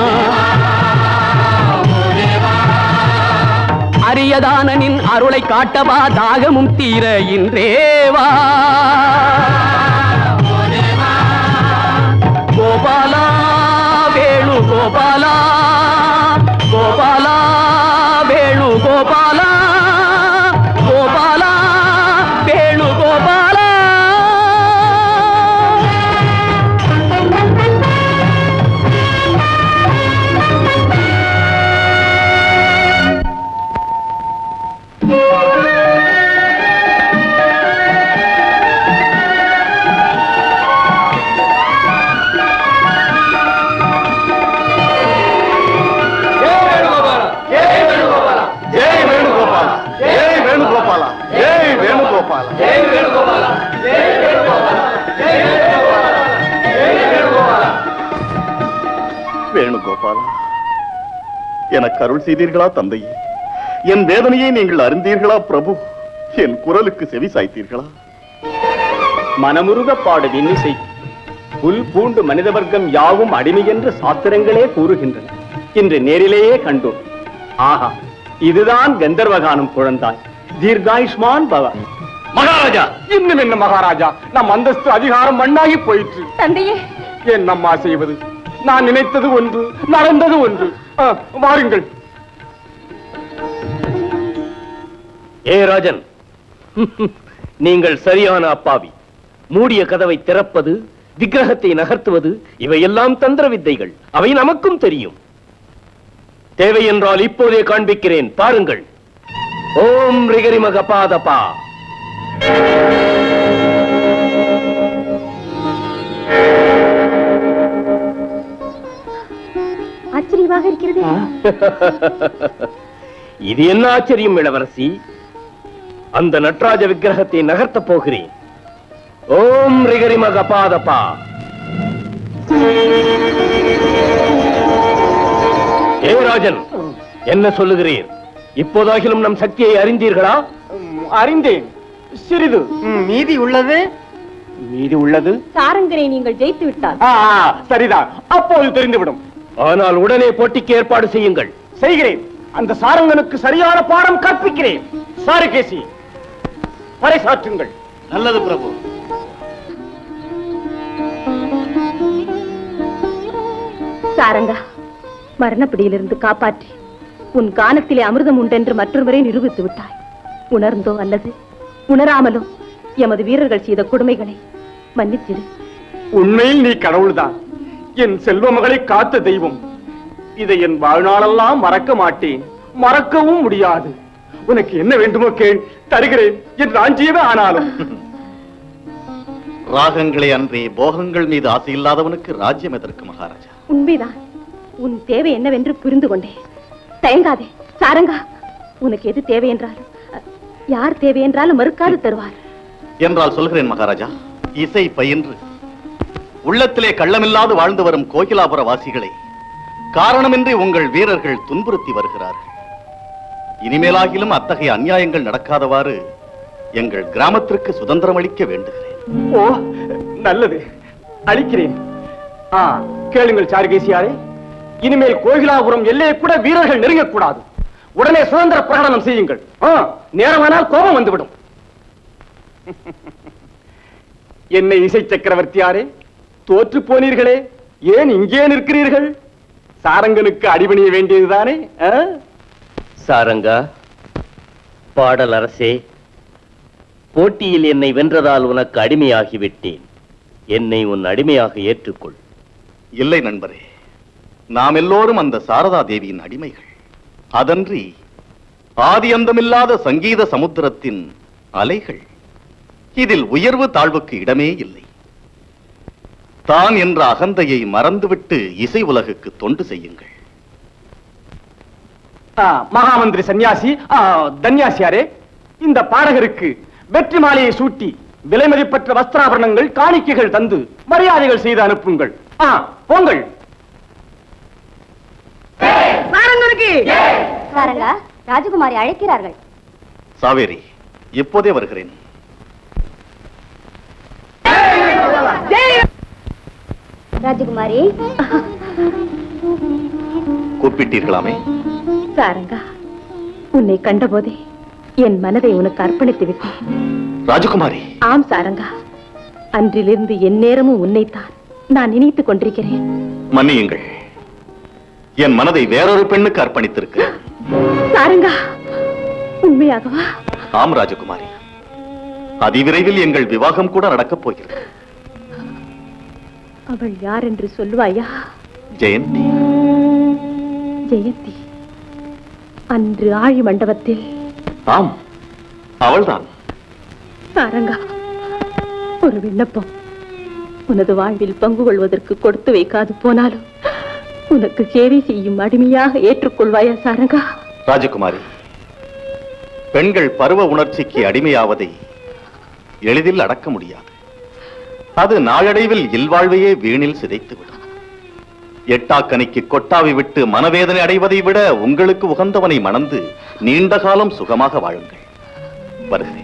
அரியதானனின் அருளை காட்டவா தாகமும் தீர இன்றேவா கோபாலா வேணு கோபாலா கோபாலா வேணு கோபாலா கோபாலா வேணு கோபாலா ஆ கோபாலா எனக்கு அருள் செய்தீர்களா தந்தையே என் வேதனையை நீங்கள் அறிந்தீர்களா பிரபு என் குரலுக்கு செவி சாய்த்தீர்களா மனமுருக பாடும் இன்னிசை புல் பூண்டு மனித வர்க்கம் யாவும் அடிமை என்று சாஸ்திரங்களே கூறுகின்றன இன்று நேரிலேயே கண்டோம் ஆஹா இதுதான் கந்தர்வகானம் குழந்தாய் தீர்காயுஷ்மான் பவ மகாராஜா இன்னும் என்ன மகாராஜா நம் அந்தஸ்து அதிகாரம் மண்ணாகி போயிற்று தந்தையே என்னம்மா செய்வது நான் நினைத்தது ஒன்று நடந்தது ஒன்று ஆ, வாருங்கள் ஏ ராஜன் நீங்கள் சரியான அப்பாவி மூடிய கதவை திறப்பது விக்கிரகத்தை நகர்த்துவது இவையெல்லாம் தந்திர வித்தைகள் அவை நமக்கும் தெரியும் தேவை என்றால் இப்போதே காண்பிக்கிறேன் பாருங்கள் ஓம் ரிகரிமக பாதபா ஆச்சரியமாக இருக்கிறது இது என்ன ஆச்சரியம் இளவரசி அந்த நட்ராஜ விக்கிரகத்தை நகர்த்தப் போகிறேன் ஓம் ரிகரிமக பாதபா ஏ ராஜன் என்ன சொல்லுகிறீர் இப்போதாகிலும் நம் சக்தியை அறிந்தீர்களா ம், அறிந்தேன் சிறிது ம், மீதி உள்ளது மீதி உள்ளது சாரங்கனை நீங்கள் ஜெயித்து விட்டால் ஆ, ஆ, சரிதான் அப்போது தெரிந்துவிடும் ஆனால் உடனே போட்டிக்கு ஏற்பாடு செய்யுங்கள் செய்கிறேன் அந்த சாரங்கனுக்கு சரியான பாடம் கற்பிக்கிறேன் சாருகேசி பறைசாற்றுங்கள் நல்லது பிரபு சாரங்கா மரணப்பிடியிலிருந்து காப்பாற்றி உன் கானத்திலே அமிர்தம் உண்டென்று மற்றொருவரை நிரூபித்து விட்டாய் உணர்ந்தோ அல்லது உணராமலோ எமது வீரர்கள் செய்த கொடுமைகளை மன்னித்திரு உண்மையில் நீ கடவுள்தான் என் செல்வ மகளை காத்த தெய்வம் இதை என் வாழ்நாளெல்லாம் மறக்க மாட்டேன் மறக்கவும் முடியாது உனக்கு என்ன வேண்டுமோ கேள் தருகிறேன் என் ராஞ்சியவே ஆனாலும் ராகங்களே அன்றே போகங்கள் மீது ஆசை இல்லாதவனுக்கு ராஜ்யம் எதற்கு மகாராஜா உண்மைதான் உன் தேவை என்னவென்று புரிந்து கொண்டேன் தயங்காதே சாரங்கா உனக்கு எது தேவை என்றாலும் அ, யார் தேவை என்றாலும் மறுக்காது தருவார் என்றால் சொல்கிறேன் மகாராஜா இசை பயின்று உள்ளத்திலே கள்ளமில்லாது வாழ்ந்து வரும் கோகிலாபுர வாசிகளை காரணமின்றி உங்கள் வீரர்கள் துன்புறுத்தி வருகிறார்கள் இனிமேலாகிலும் அத்தகைய அநியாயங்கள் நடக்காதவாறு எங்கள் கிராமத்திற்கு சுதந்திரம் அளிக்க வேண்டுகிறேன் ஓ நல்லது அளிக்கிறேன் ஆ கேளுங்கள் சாருகேசியாரே இனிமேல் கோகிலாபுரம் எல்லையை கூட வீரர்கள் நெருங்கக்கூடாது உடனே சுதந்திர பிரகடனம் செய்யுங்கள் ஆ, நேரமானால் கோபம் வந்துவிடும் என்ன இசை சக்கரவர்த்தியாரே தோற்று போனீர்களே ஏன் இங்கே நிற்கிறீர்கள் சாரங்கனுக்கு அடிபணிய வேண்டியதுதானே ஆ? சாரங்கா பாடல் அரசே போட்டியில் என்னை வென்றதால் உனக்கு அடிமையாகிவிட்டேன் என்னை உன் அடிமையாக ஏற்றுக்கொள் இல்லை நண்பரே நாம் எல்லோரும் அந்த சாரதா தேவியின் அடிமைகள் அதன்றி ஆதி அந்தமில்லாத சங்கீத சமுத்திரத்தின் அலைகள் இதில் உயர்வு தாழ்வுக்கு இடமே இல்லை தான் என்ற அகந்தையை மறந்துவிட்டு இசை உலகுக்கு தொண்டு செய்யுங்கள் ஆ, மகாமந்திரி சன்னியாசி ஆ, தன்யாசியாரே இந்த பாடகருக்கு வெற்றி மாலையை சூட்டி விலை மதிப்பற்ற வஸ்திராபரணங்கள் காணிக்கைகள் தந்து மரியாதைகள் செய்து அனுப்புங்கள் ஆ, போங்கள் சாரங்கா ராஜகுமாரி அழைக்கிறார்கள் சாவேரி இப்போதே வருகிறேன் ராஜகுமாரி கூப்பிட்டீர்களாமே சாரங்கா உன்னை கண்டபோதே என் மனதை உனக்கு அர்ப்பணித்து விட்டேன் ராஜகுமாரி ஆம் சாரங்கா அன்றிலிருந்து எந்நேரமும் உன்னைத்தான் நான் நினைத்துக் கொண்டிருக்கிறேன் மன்னியுங்கள் என் மனதை வேறொரு பெண்ணுக்கு அர்ப்பணித்திருக்கிறேன் சாரங்கா உண்மையாகவா ஆம் ராஜகுமாரி அதிவிரைவில் எங்கள் விவாகம் கூட நடக்கப் போகிறது அவள் யார் என்று சொல்லுவாயா ஜெயந்தி ஜெயந்தி அன்று ஆழி மண்டபத்தில் ஆம் அவள்தான் சாரங்கா ஒரு விண்ணப்பம் உனது வாழ்வில் பங்கு கொள்வதற்கு கொடுத்து வைக்காது போனாலும் உனக்கு சேவை செய்யும் அடிமையாக ஏற்றுக்கொள்வாயா சாரங்கா ராஜகுமாரி பெண்கள் பருவ உணர்ச்சிக்கு அடிமையாவதை எளிதில் அடக்க முடியாது அது நாளடைவில் இல்வாழ்வையே வீணில் சிதைத்துவிடும் எட்டாக்கனிக்கு கொட்டாவி விட்டு மனவேதனை அடைவதை விட உங்களுக்கு உகந்தவனை மணந்து நீண்ட காலம் சுகமாக வாழுங்கள் வருகிறேன்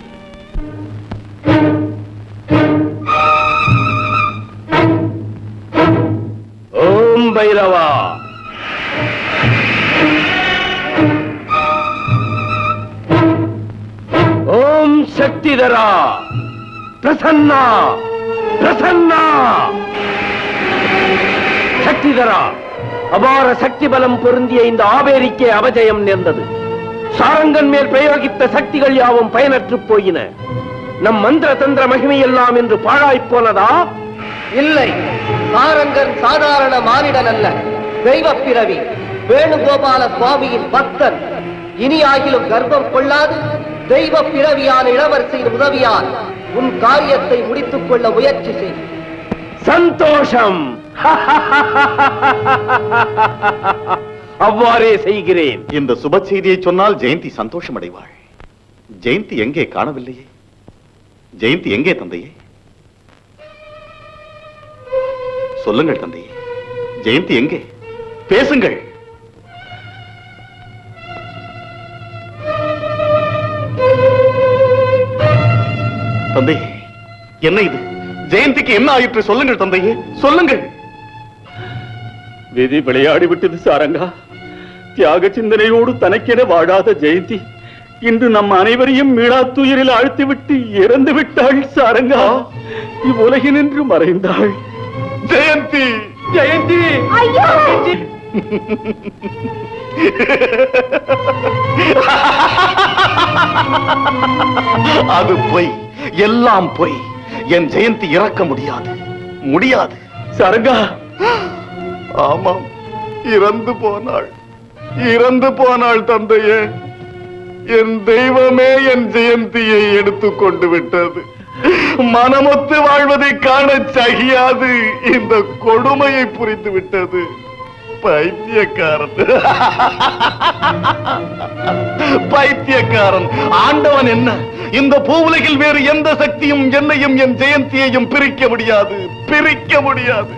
ஓம் பைரவா ஓம் சக்திதரா பிரசன்னா பிரசன்னா சக்திதரா அபார சக்தி பலம் பொருந்திய இந்த ஆபேரிக்கே அபஜயம் நேர்ந்தது சாரங்கன் மேல் பிரயோகித்த சக்திகள் யாவும் பயனற்று போயின நம் மந்திர தந்திர மகிமையெல்லாம் என்று பாழாய்ப் போனதா இல்லை சாரங்கன் சாதாரண மானிடன் அல்ல தெய்வ பிறவி வேணுகோபால சுவாமியின் பக்தன் இனி ஆகிலும் கர்ப்பம் கொள்ளாது தெய்வ பிறவியான இளவரசியின் உதவியால் உன் காரியத்தை முடித்துக் கொள்ள முயற்சி செய் சந்தோஷம் அவ்வாறே செய்கிறேன் இந்த சுப செய்தியை சொன்னால் ஜெயந்தி சந்தோஷம் அடைவாள் ஜெயந்தி எங்கே காணவில்லையே ஜெயந்தி எங்கே தந்தையே சொல்லுங்கள் தந்தையே ஜெயந்தி எங்கே பேசுங்கள் தந்தையே என்ன இது ஜெயந்திக்கு என்ன ஆயிற்று சொல்லுங்கள் தந்தையே சொல்லுங்கள் விதி விளையாடி விட்டது சாரங்கா தியாக சிந்தனையோடு தனக்கென வாழாத ஜெயந்தி இன்று நம் அனைவரையும் மீளா துயரில் அழுத்திவிட்டு இறந்து விட்டாள் சாரங்கா இவ்வுலகினின்று மறைந்தாள் ஜெயந்தி ஜெயந்தி அது பொய் எல்லாம் பொய் என் ஜெயந்தி இறக்க முடியாது முடியாது சாரங்கா ஆமாம் இறந்து போனாள் இறந்து போனாள் தந்தையே என் தெய்வமே என் ஜெயந்தியை எடுத்துக் கொண்டு விட்டது மனமொத்து வாழ்வதை காணச் சகியாது இந்த கொடுமையை புரிந்து விட்டது பைத்தியக்காரன் பைத்தியக்காரன் ஆண்டவன் என்ன இந்த பூவுலகில் வேறு எந்த சக்தியும் என்னையும் என் ஜெயந்தியையும் பிரிக்க முடியாது பிரிக்க முடியாது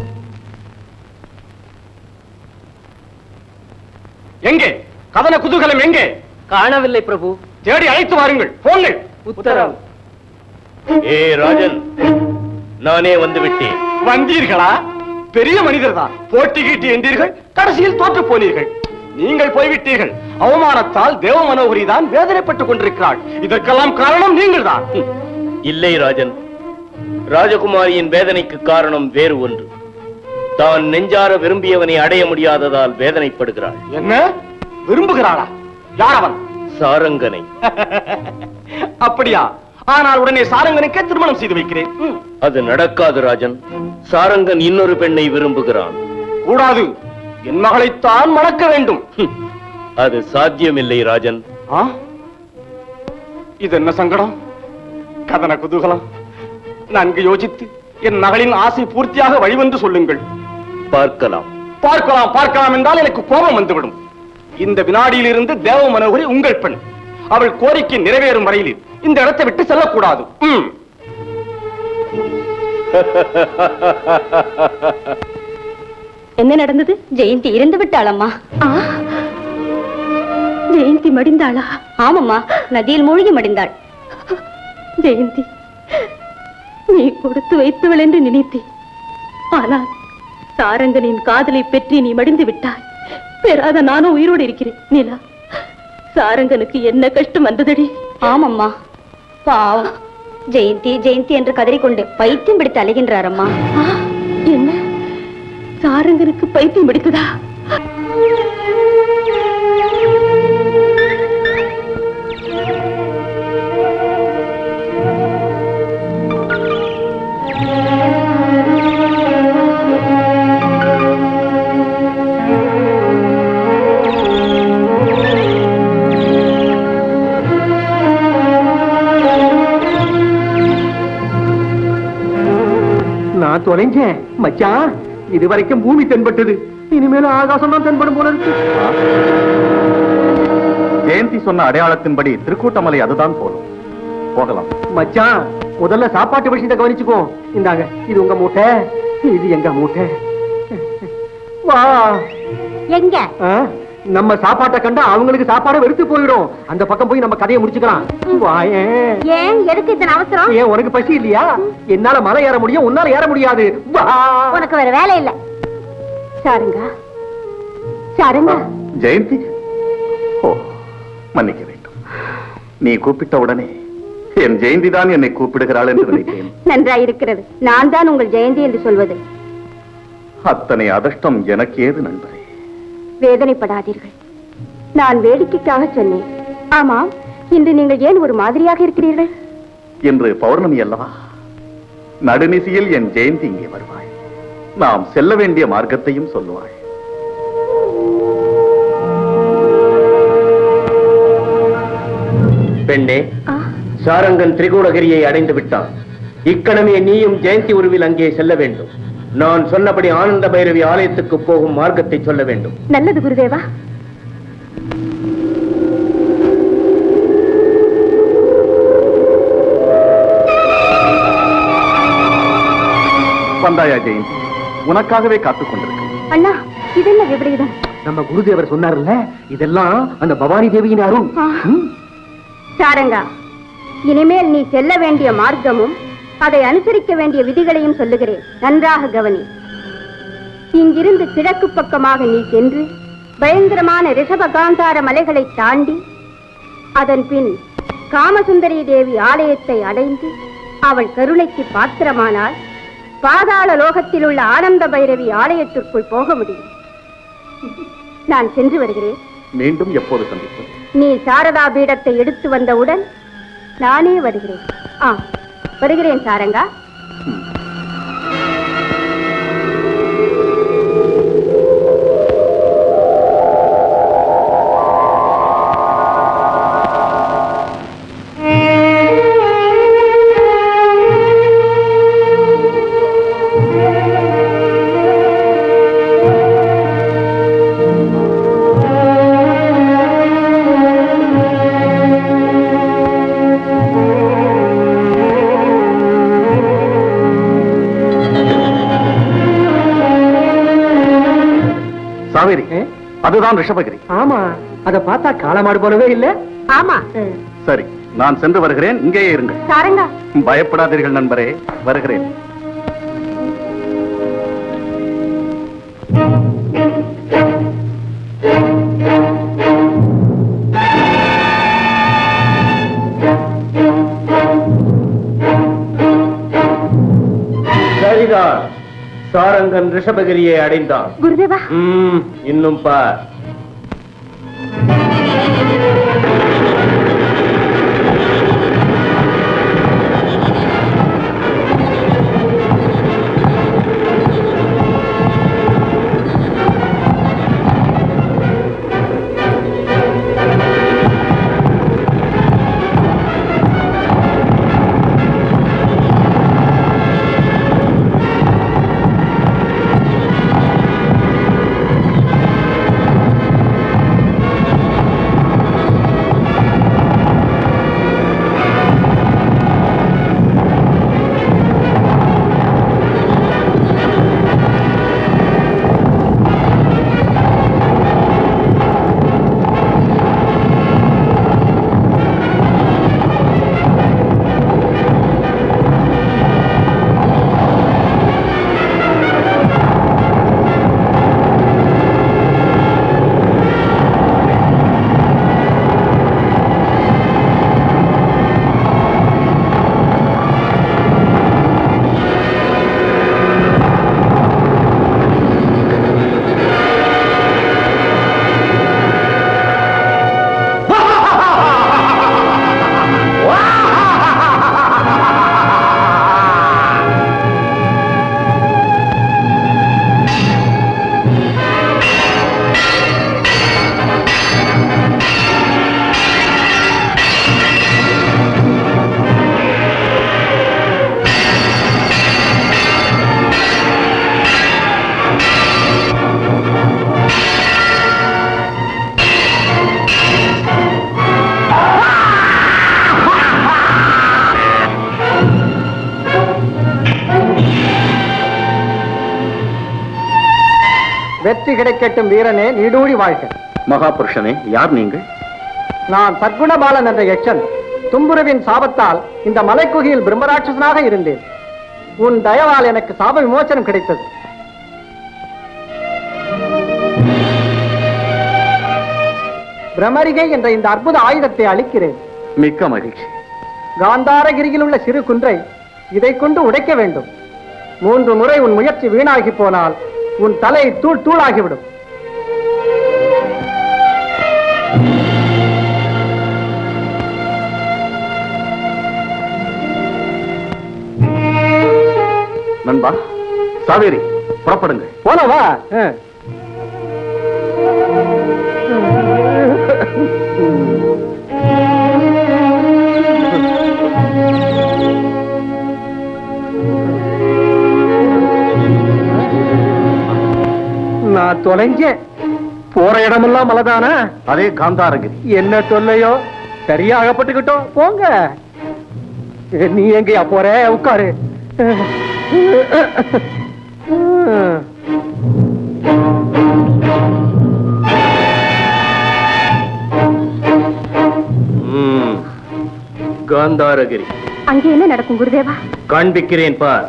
எங்கே கதன குதூகலம் எங்கே காணவில்லை பிரபு தேடி அழைத்து வாருங்கள் போங்கள் உத்தரவு ஏ ராஜன் நானே வந்து விட்டேன் வந்தீர்களா பெரிய மனிதர் தான் போட்டி கீட்டி என்றீர்கள் கடைசியில் தோற்று போனீர்கள் நீங்கள் போய்விட்டீர்கள் அவமானத்தால் தேவ மனோகரி தான் வேதனைப்பட்டுக் கொண்டிருக்கிறாள் இதற்கெல்லாம் காரணம் நீங்கள் தான் இல்லை ராஜன் ராஜகுமாரியின் வேதனைக்கு காரணம் வேறு ஒன்று தான் நெஞ்சார விரும்பியவனை அடைய முடியாததால் வேதனைப்படுகிறாள் என்ன விரும்புகிறாளா யார் அவன் சாரங்கனை அப்படியா ஆனால் உடனே சாரங்கனுக்கே திருமணம் செய்து வைக்கிறேன் ம். அது நடக்காது ராஜன் சாரங்கன் இன்னொரு பெண்ணை விரும்புகிறான் கூடாது என் மகளைத்தான் மணக்க வேண்டும் ஹம், அது சாத்தியமில்லை ராஜன் ஆ? இது என்ன சங்கடம் கதன குதூகலம் நன்கு யோசித்து என் மகளின் ஆசை பூர்த்தியாக வழிவந்து சொல்லுங்கள் பார்க்கலாம் பார்க்கலாம் பார்க்கலாம் என்றால் எனக்கு கோபம் வந்துவிடும் இந்த வினாடியிலிருந்து தேவ மனோகரி உங்கள் பெண் அவள் கோரிக்கை நிறைவேறும் வரையில் இந்த இடத்தை விட்டு செல்லக்கூடாது ம். என்ன நடந்தது ஜெயந்தி இறந்து விட்டாளம்மா ஜெயந்தி மடிந்தாளா ஆமாம்மா நதியில் மூழ்கி மடிந்தாள் ஜெயந்தி நீ கொடுத்து வைத்தவள் என்று நினைத்தேன் ஆனால் சாரங்கனின் காதலை பெற்றி நீ மடிந்து விட்டாய் பெறாத நானும் உயிரோடு இருக்கிறேன் நிலா சாரங்கனுக்கு என்ன கஷ்டம் வந்ததடி ஆமம்மா பாவம் ஜெயந்தி ஜெயந்தி என்று கதறிக்கொண்டு பைத்தியம் பிடித்து அலைகின்றாரம்மா ஆ, என்ன சாரங்கனுக்கு பைத்தியம் பிடித்ததா நான் தொலைஞ்சேன் மச்சான் இதுவரைக்கும் பூமி தென்பட்டது இனிமேல ஆகாசம் தான் தென்படும் போல இருக்கு ஜெயந்தி சொன்ன அடையாளத்தின்படி திருக்கூட்டமலை அதுதான் போலும் போகலாம் மச்சான் முதல்ல சாப்பாட்டு விஷயத்தை கவனிச்சுக்கோ இந்தாங்க இது உங்க மூட்டை இது எங்க மூட்டை வா எங்க ஆ, நம்ம சாப்பாட்டை கண்டா அவங்களுக்கு சாப்பாடு வெறுத்து போயிடும் அந்த பக்கம் போய் நம்ம கதையை முடிச்சுக்கலாம் வாயேன் ஏன் எதுக்கு இத்தனை அவசரம் ஏன் உனக்கு பசி இல்லையா என்னால மலை ஏற முடியும் உன்னால ஏற முடியாது வா உனக்கு வேற வேலை இல்ல சாருங்க சாருங்க ஜெயந்தி ஓ மன்னிக்க வேண்டும் நீ கூப்பிட்ட உடனே என் ஜெயந்தி தான் என்னை கூப்பிடுகிறாள் என்று நினைத்தேன் நன்றாயிருக்கிறது நான் தான் உங்கள் ஜெயந்தி என்று சொல்வது அத்தனை அதிர்ஷ்டம் எனக்கு ஏது நண்பரே வேதனைப்படாதீர்கள் நான் வேடிக்கைக்காக சொன்னேன் ஆமாம் இன்று நீங்கள் ஏன் ஒரு மாதிரியாக இருக்கிறீர்கள் இன்று பௌர்ணமி அல்லவா நடுநிசியில் என் ஜெயந்தி இங்கே வருவாள் நாம் செல்ல வேண்டிய மார்க்கத்தையும் சொல்லுவாள் பெண்ணே சாரங்கன் திரிகோணகிரியை அடைந்து விட்டான் இக்கணமே நீயும் ஜெயந்தி உருவில் அங்கே செல்ல வேண்டும் நான் சொன்னபடி ஆனந்த பைரவி ஆலயத்துக்கு போகும் மார்க்கத்தை சொல்ல வேண்டும் நல்லது குருதேவா வந்தாயா ஜெயந்தி உனக்காகவே காத்துக் கொண்டிருக்கிறேன் அண்ணா இதென்ன விபரீதம் நம்ம குருதேவர் சொன்னார்ல இதெல்லாம் அந்த பவானி தேவியின் அருள் ஆ. ம்? சாரங்கா இனிமேல் நீ செல்ல வேண்டிய மார்க்கமும் அதை அனுசரிக்க வேண்டிய விதிகளையும் சொல்லுகிறேன் நன்றாக கவனி இங்கிருந்து கிழக்கு பக்கமாக நீ சென்று பயங்கரமான ரிஷபகாந்தார மலைகளை தாண்டி அதன் பின் காமசுந்தரி தேவி ஆலயத்தை அடைந்து அவள் கருணைக்கு பாத்திரமானால் பாதாள லோகத்தில் உள்ள ஆனந்த பைரவி ஆலயத்திற்குள் போக முடியும் நான் சென்று வருகிறேன் மீண்டும் எப்போது சந்திப்போம் நீ சாரதா பீடத்தை எடுத்து வந்தவுடன் நானே வருகிறேன் ஆ வருகிறேன் சாரங்கா சாவேரி அதுதான் ரிஷபகிரி ஆமா அத பார்த்தா காளமாடு போலவே இல்ல ஆமா சரி நான் சென்று வருகிறேன் இங்கேயே இருங்கள் சாரங்கா பயப்படாதீர்கள் நண்பரே வருகிறேன் சரிதான் சாரங்கன் ரிஷபகிரியை அடைந்தான் குருதேவா ம், இன்னும் பார் வெற்றி கிடைக்கட்டும் வீரனே நீடூழி வாழ்க மகாபுருஷனே யார் நீங்கள் நான் சத்குணபாலன் என்ற யட்சன் தும்புருவின் சாபத்தால் இந்த மலைக்குகையில் பிரம்மராட்சசனாக இருந்தேன் உன் தயவால் எனக்கு சாப விமோசனம் கிடைத்தது பிரமரிகை என்ற இந்த அற்புத ஆயுதத்தை அளிக்கிறேன் மிக்க மகிழ்ச்சி காந்தாரகிரியில் உள்ள சிறு குன்றை இதை கொண்டு உடைக்க வேண்டும் மூன்று முறை உன் முயற்சி வீணாகி போனால் உன் தலை தூள் தூளாகிவிடும் நண்பா சாவேரி புறப்படுங்கள் போனவா நான் தொலைஞ்சேன் போற இடமெல்லாம் மலைதானா அதே காந்தாரகிரி என்ன தொல்லையோ சரியாகப்பட்டுக்கிட்டோம் போங்க நீ எங்கயா போற உட்காரு காந்தாரகிரி அங்கே என்ன நடக்கும் குருதேவா காண்பிக்கிறேன் பார்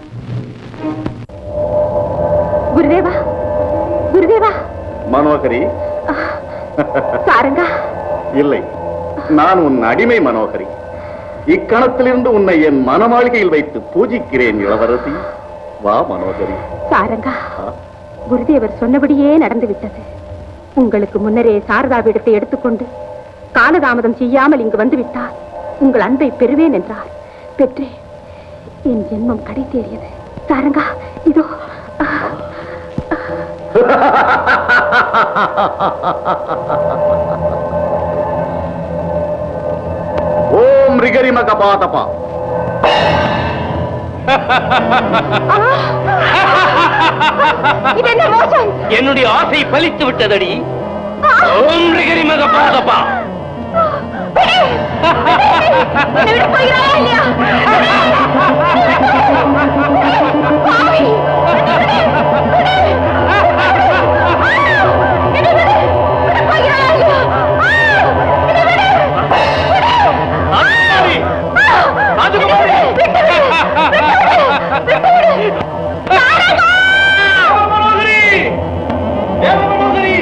குருதேவா குருதேவா மனோகரி சாரங்கா இல்லை நான் உன் அடிமை மனோகரி இக்கணத்திலிருந்து உன்னை என் மனமாளிகையில் வைத்து பூஜிக்கிறேன் இளவரசி வா மனோகரி சாரங்கா குருதேவர் சொன்னபடியே நடந்து விட்டது உங்களுக்கு முன்னரே சாரதாவிடத்தை எடுத்துக்கொண்டு காலதாமதம் செய்யாமல் இங்கு வந்து விட்டால் உங்கள் அன்பை பெறுவேன் என்றார் பெற்றேன் என் ஜென்மம் கடை தேறியது சாரங்கா இதோ ஓம் ரிகரி மகபாதபா இது என்ன மோசம் என்னுடைய ஆசை பலித்து விட்டதடி ஓம் ரிகரி மக பாதப்பா என்னை விட்டு போகிறாயா இல்லையா பாவி! என்னை விடு! விட்டு போகிறாயா இல்லையா? ராஜகுமாரி! தேவமனோகரி! தேவமனோகரி!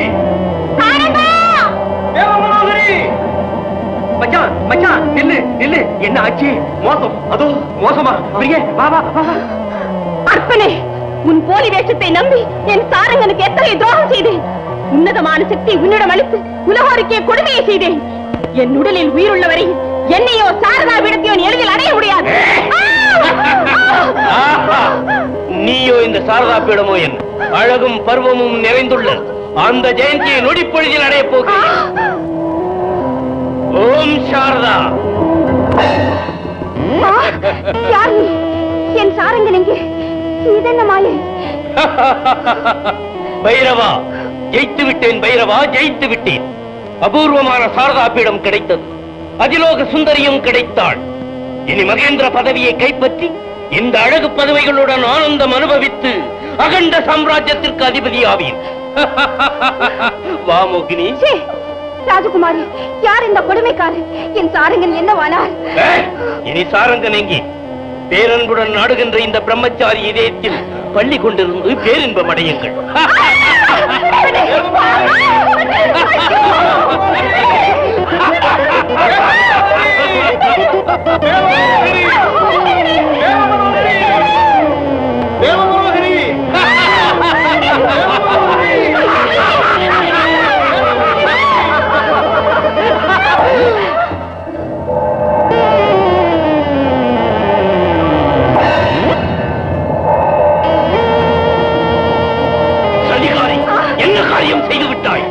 தேவமனோகரி! மச்சான் மச்சான் நில்லு நில்லு என்ன ஆச்சு மோசம் அதோ மோசமா பிரியே வா வா வா வா. அற்பனே உன் போலி வேஷத்தை நம்பி என் சாரங்கனுக்கு எத்தனை துரோகம் செய்தேன் உன்னதமான சக்தி உன்னிடம் அளித்து உலகோருக்கே கொடுமையை செய்தேன் என் உடலில் உயிருள்ள வரை என்னையோ சாரதா விடத்தையோ நீ எளிதில் அடைய முடியாது ஆஹா! நீயோ இந்த சாரதா பீடமோ என் அழகும் பருவமும் நிறைந்துள்ள அந்த ஜெயந்தியை நொடிப்பொழுதில் அடையப் போகிறேன் ஓம் சாரதா ஆ! யார் நீ? என் சாரங்கன் எங்கே இதென்ன மாயை பைரவா ஜெயித்து விட்டேன் பைரவா ஜெயித்து விட்டேன் அபூர்வமான சாரதா பீடம் கிடைத்தது அதிலோக சுந்தரியும் கிடைத்தாள் இனி மகேந்திர பதவியை கைப்பற்றி இந்த அழகு பதவிகளுடன் ஆனந்தம் அனுபவித்து அகண்ட சாம்ராஜ்யத்திற்கு அதிபதியாவீன் வா மோகினி சீ! ராஜகுமாரி யார் இந்த கொடுமைக்காரர் என் சாரங்கன் என்னவானார் ஏய், இனி சாரங்கன் எங்கே பேரன்புடன் நாடுகின்ற இந்த பிரம்மச்சாரி இதயத்தில் பள்ளி கொண்டிருந்து பேரின்பம் அடையுங்கள் சதிகாரி என்ன காரியம் செய்து விட்டாய்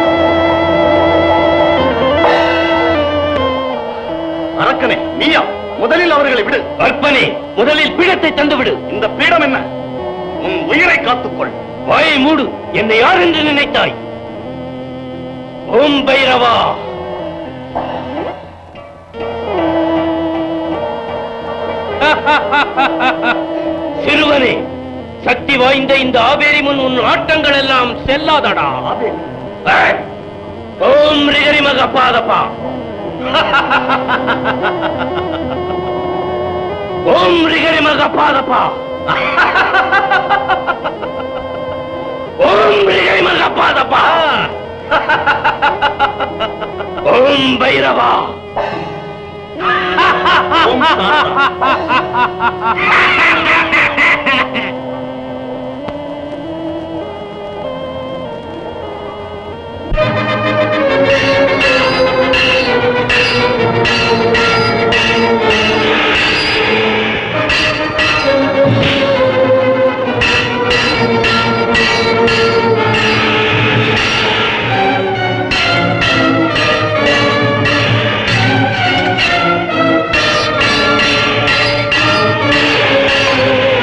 அரக்கனே நீயா முதலில் அவர்களை விடு அற்பனே முதலில் பீடத்தை தந்துவிடு இந்த பீடம் என்ன உன் உயிரை காத்துக்கொள் வாயை மூடு என்னை யார் என்று நினைத்தாய் ஓம் பைரவா சிறுவனே சக்தி வாய்ந்த இந்த ஆபேரி முன் உன் ஆட்டங்கள் எல்லாம் செல்லாதடா ஏய், ஓம் ரிகரி மக பாதபா ஓம் ரிகரி மக பாதபா ஓம் ரிகரி மக பாதபா ஓம் பைரவா ஓம் சாரதா. ஓம்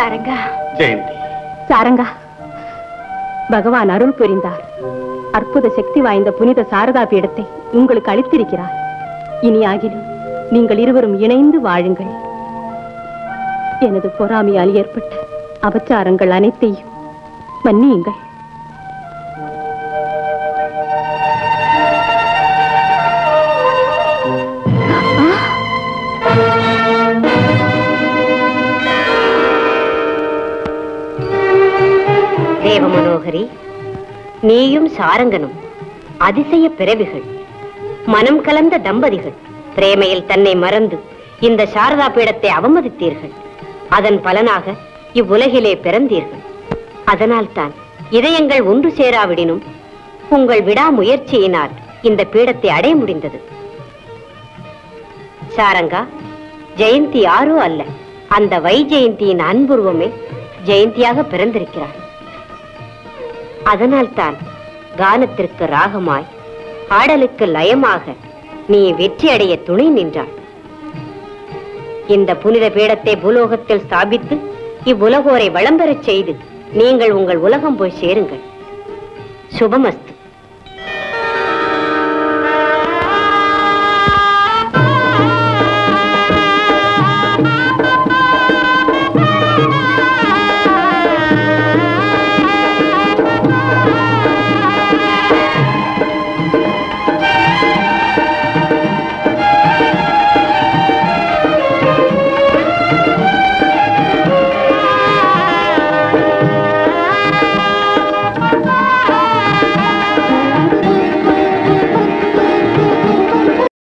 சாரங்கா ஜெயந்தி சாரங்கா பகவான் அருள் புரிந்தார் அற்புத சக்தி வாய்ந்த புனித சாரதா பீடத்தை உங்களுக்கு அளித்திருக்கிறார் இனி ஆகிலும் நீங்கள் இருவரும் இணைந்து வாழுங்கள் எனது பொறாமையால் ஏற்பட்ட அபச்சாரங்கள் அனைத்தையும் மன்னியுங்கள் தேவ மனோகரி நீயும் சாரங்கனும் அதிசய பிறவிகள் மனம் கலந்த தம்பதிகள் பிரேமையில் தன்னை மறந்து இந்த சாரதா பீடத்தை அவமதித்தீர்கள் அதன் பலனாக இவ்வுலகிலே பிறந்தீர்கள் அதனால்தான் இதயங்கள் ஒன்று சேராவிடினும் உங்கள் விடாமுயற்சியினால் இந்த பீடத்தை அடைய முடிந்தது சாரங்கா ஜெயந்தி யாரோ அல்ல அந்த வை ஜெயந்தியின் அன்புருவமே ஜெயந்தியாக பிறந்திருக்கிறார் அதனால்தான் கானத்திற்கு ராகமாய் ஆடலுக்கு லயமாக நீ வெற்றி அடைய துணை நின்றாள் இந்த புனித பீடத்தை பூலோகத்தில் ஸ்தாபித்து இவ்வுலகோரை வளம் பெறச் செய்து நீங்கள் உங்கள் உலகம் போய் சேருங்கள் சுபமஸ்து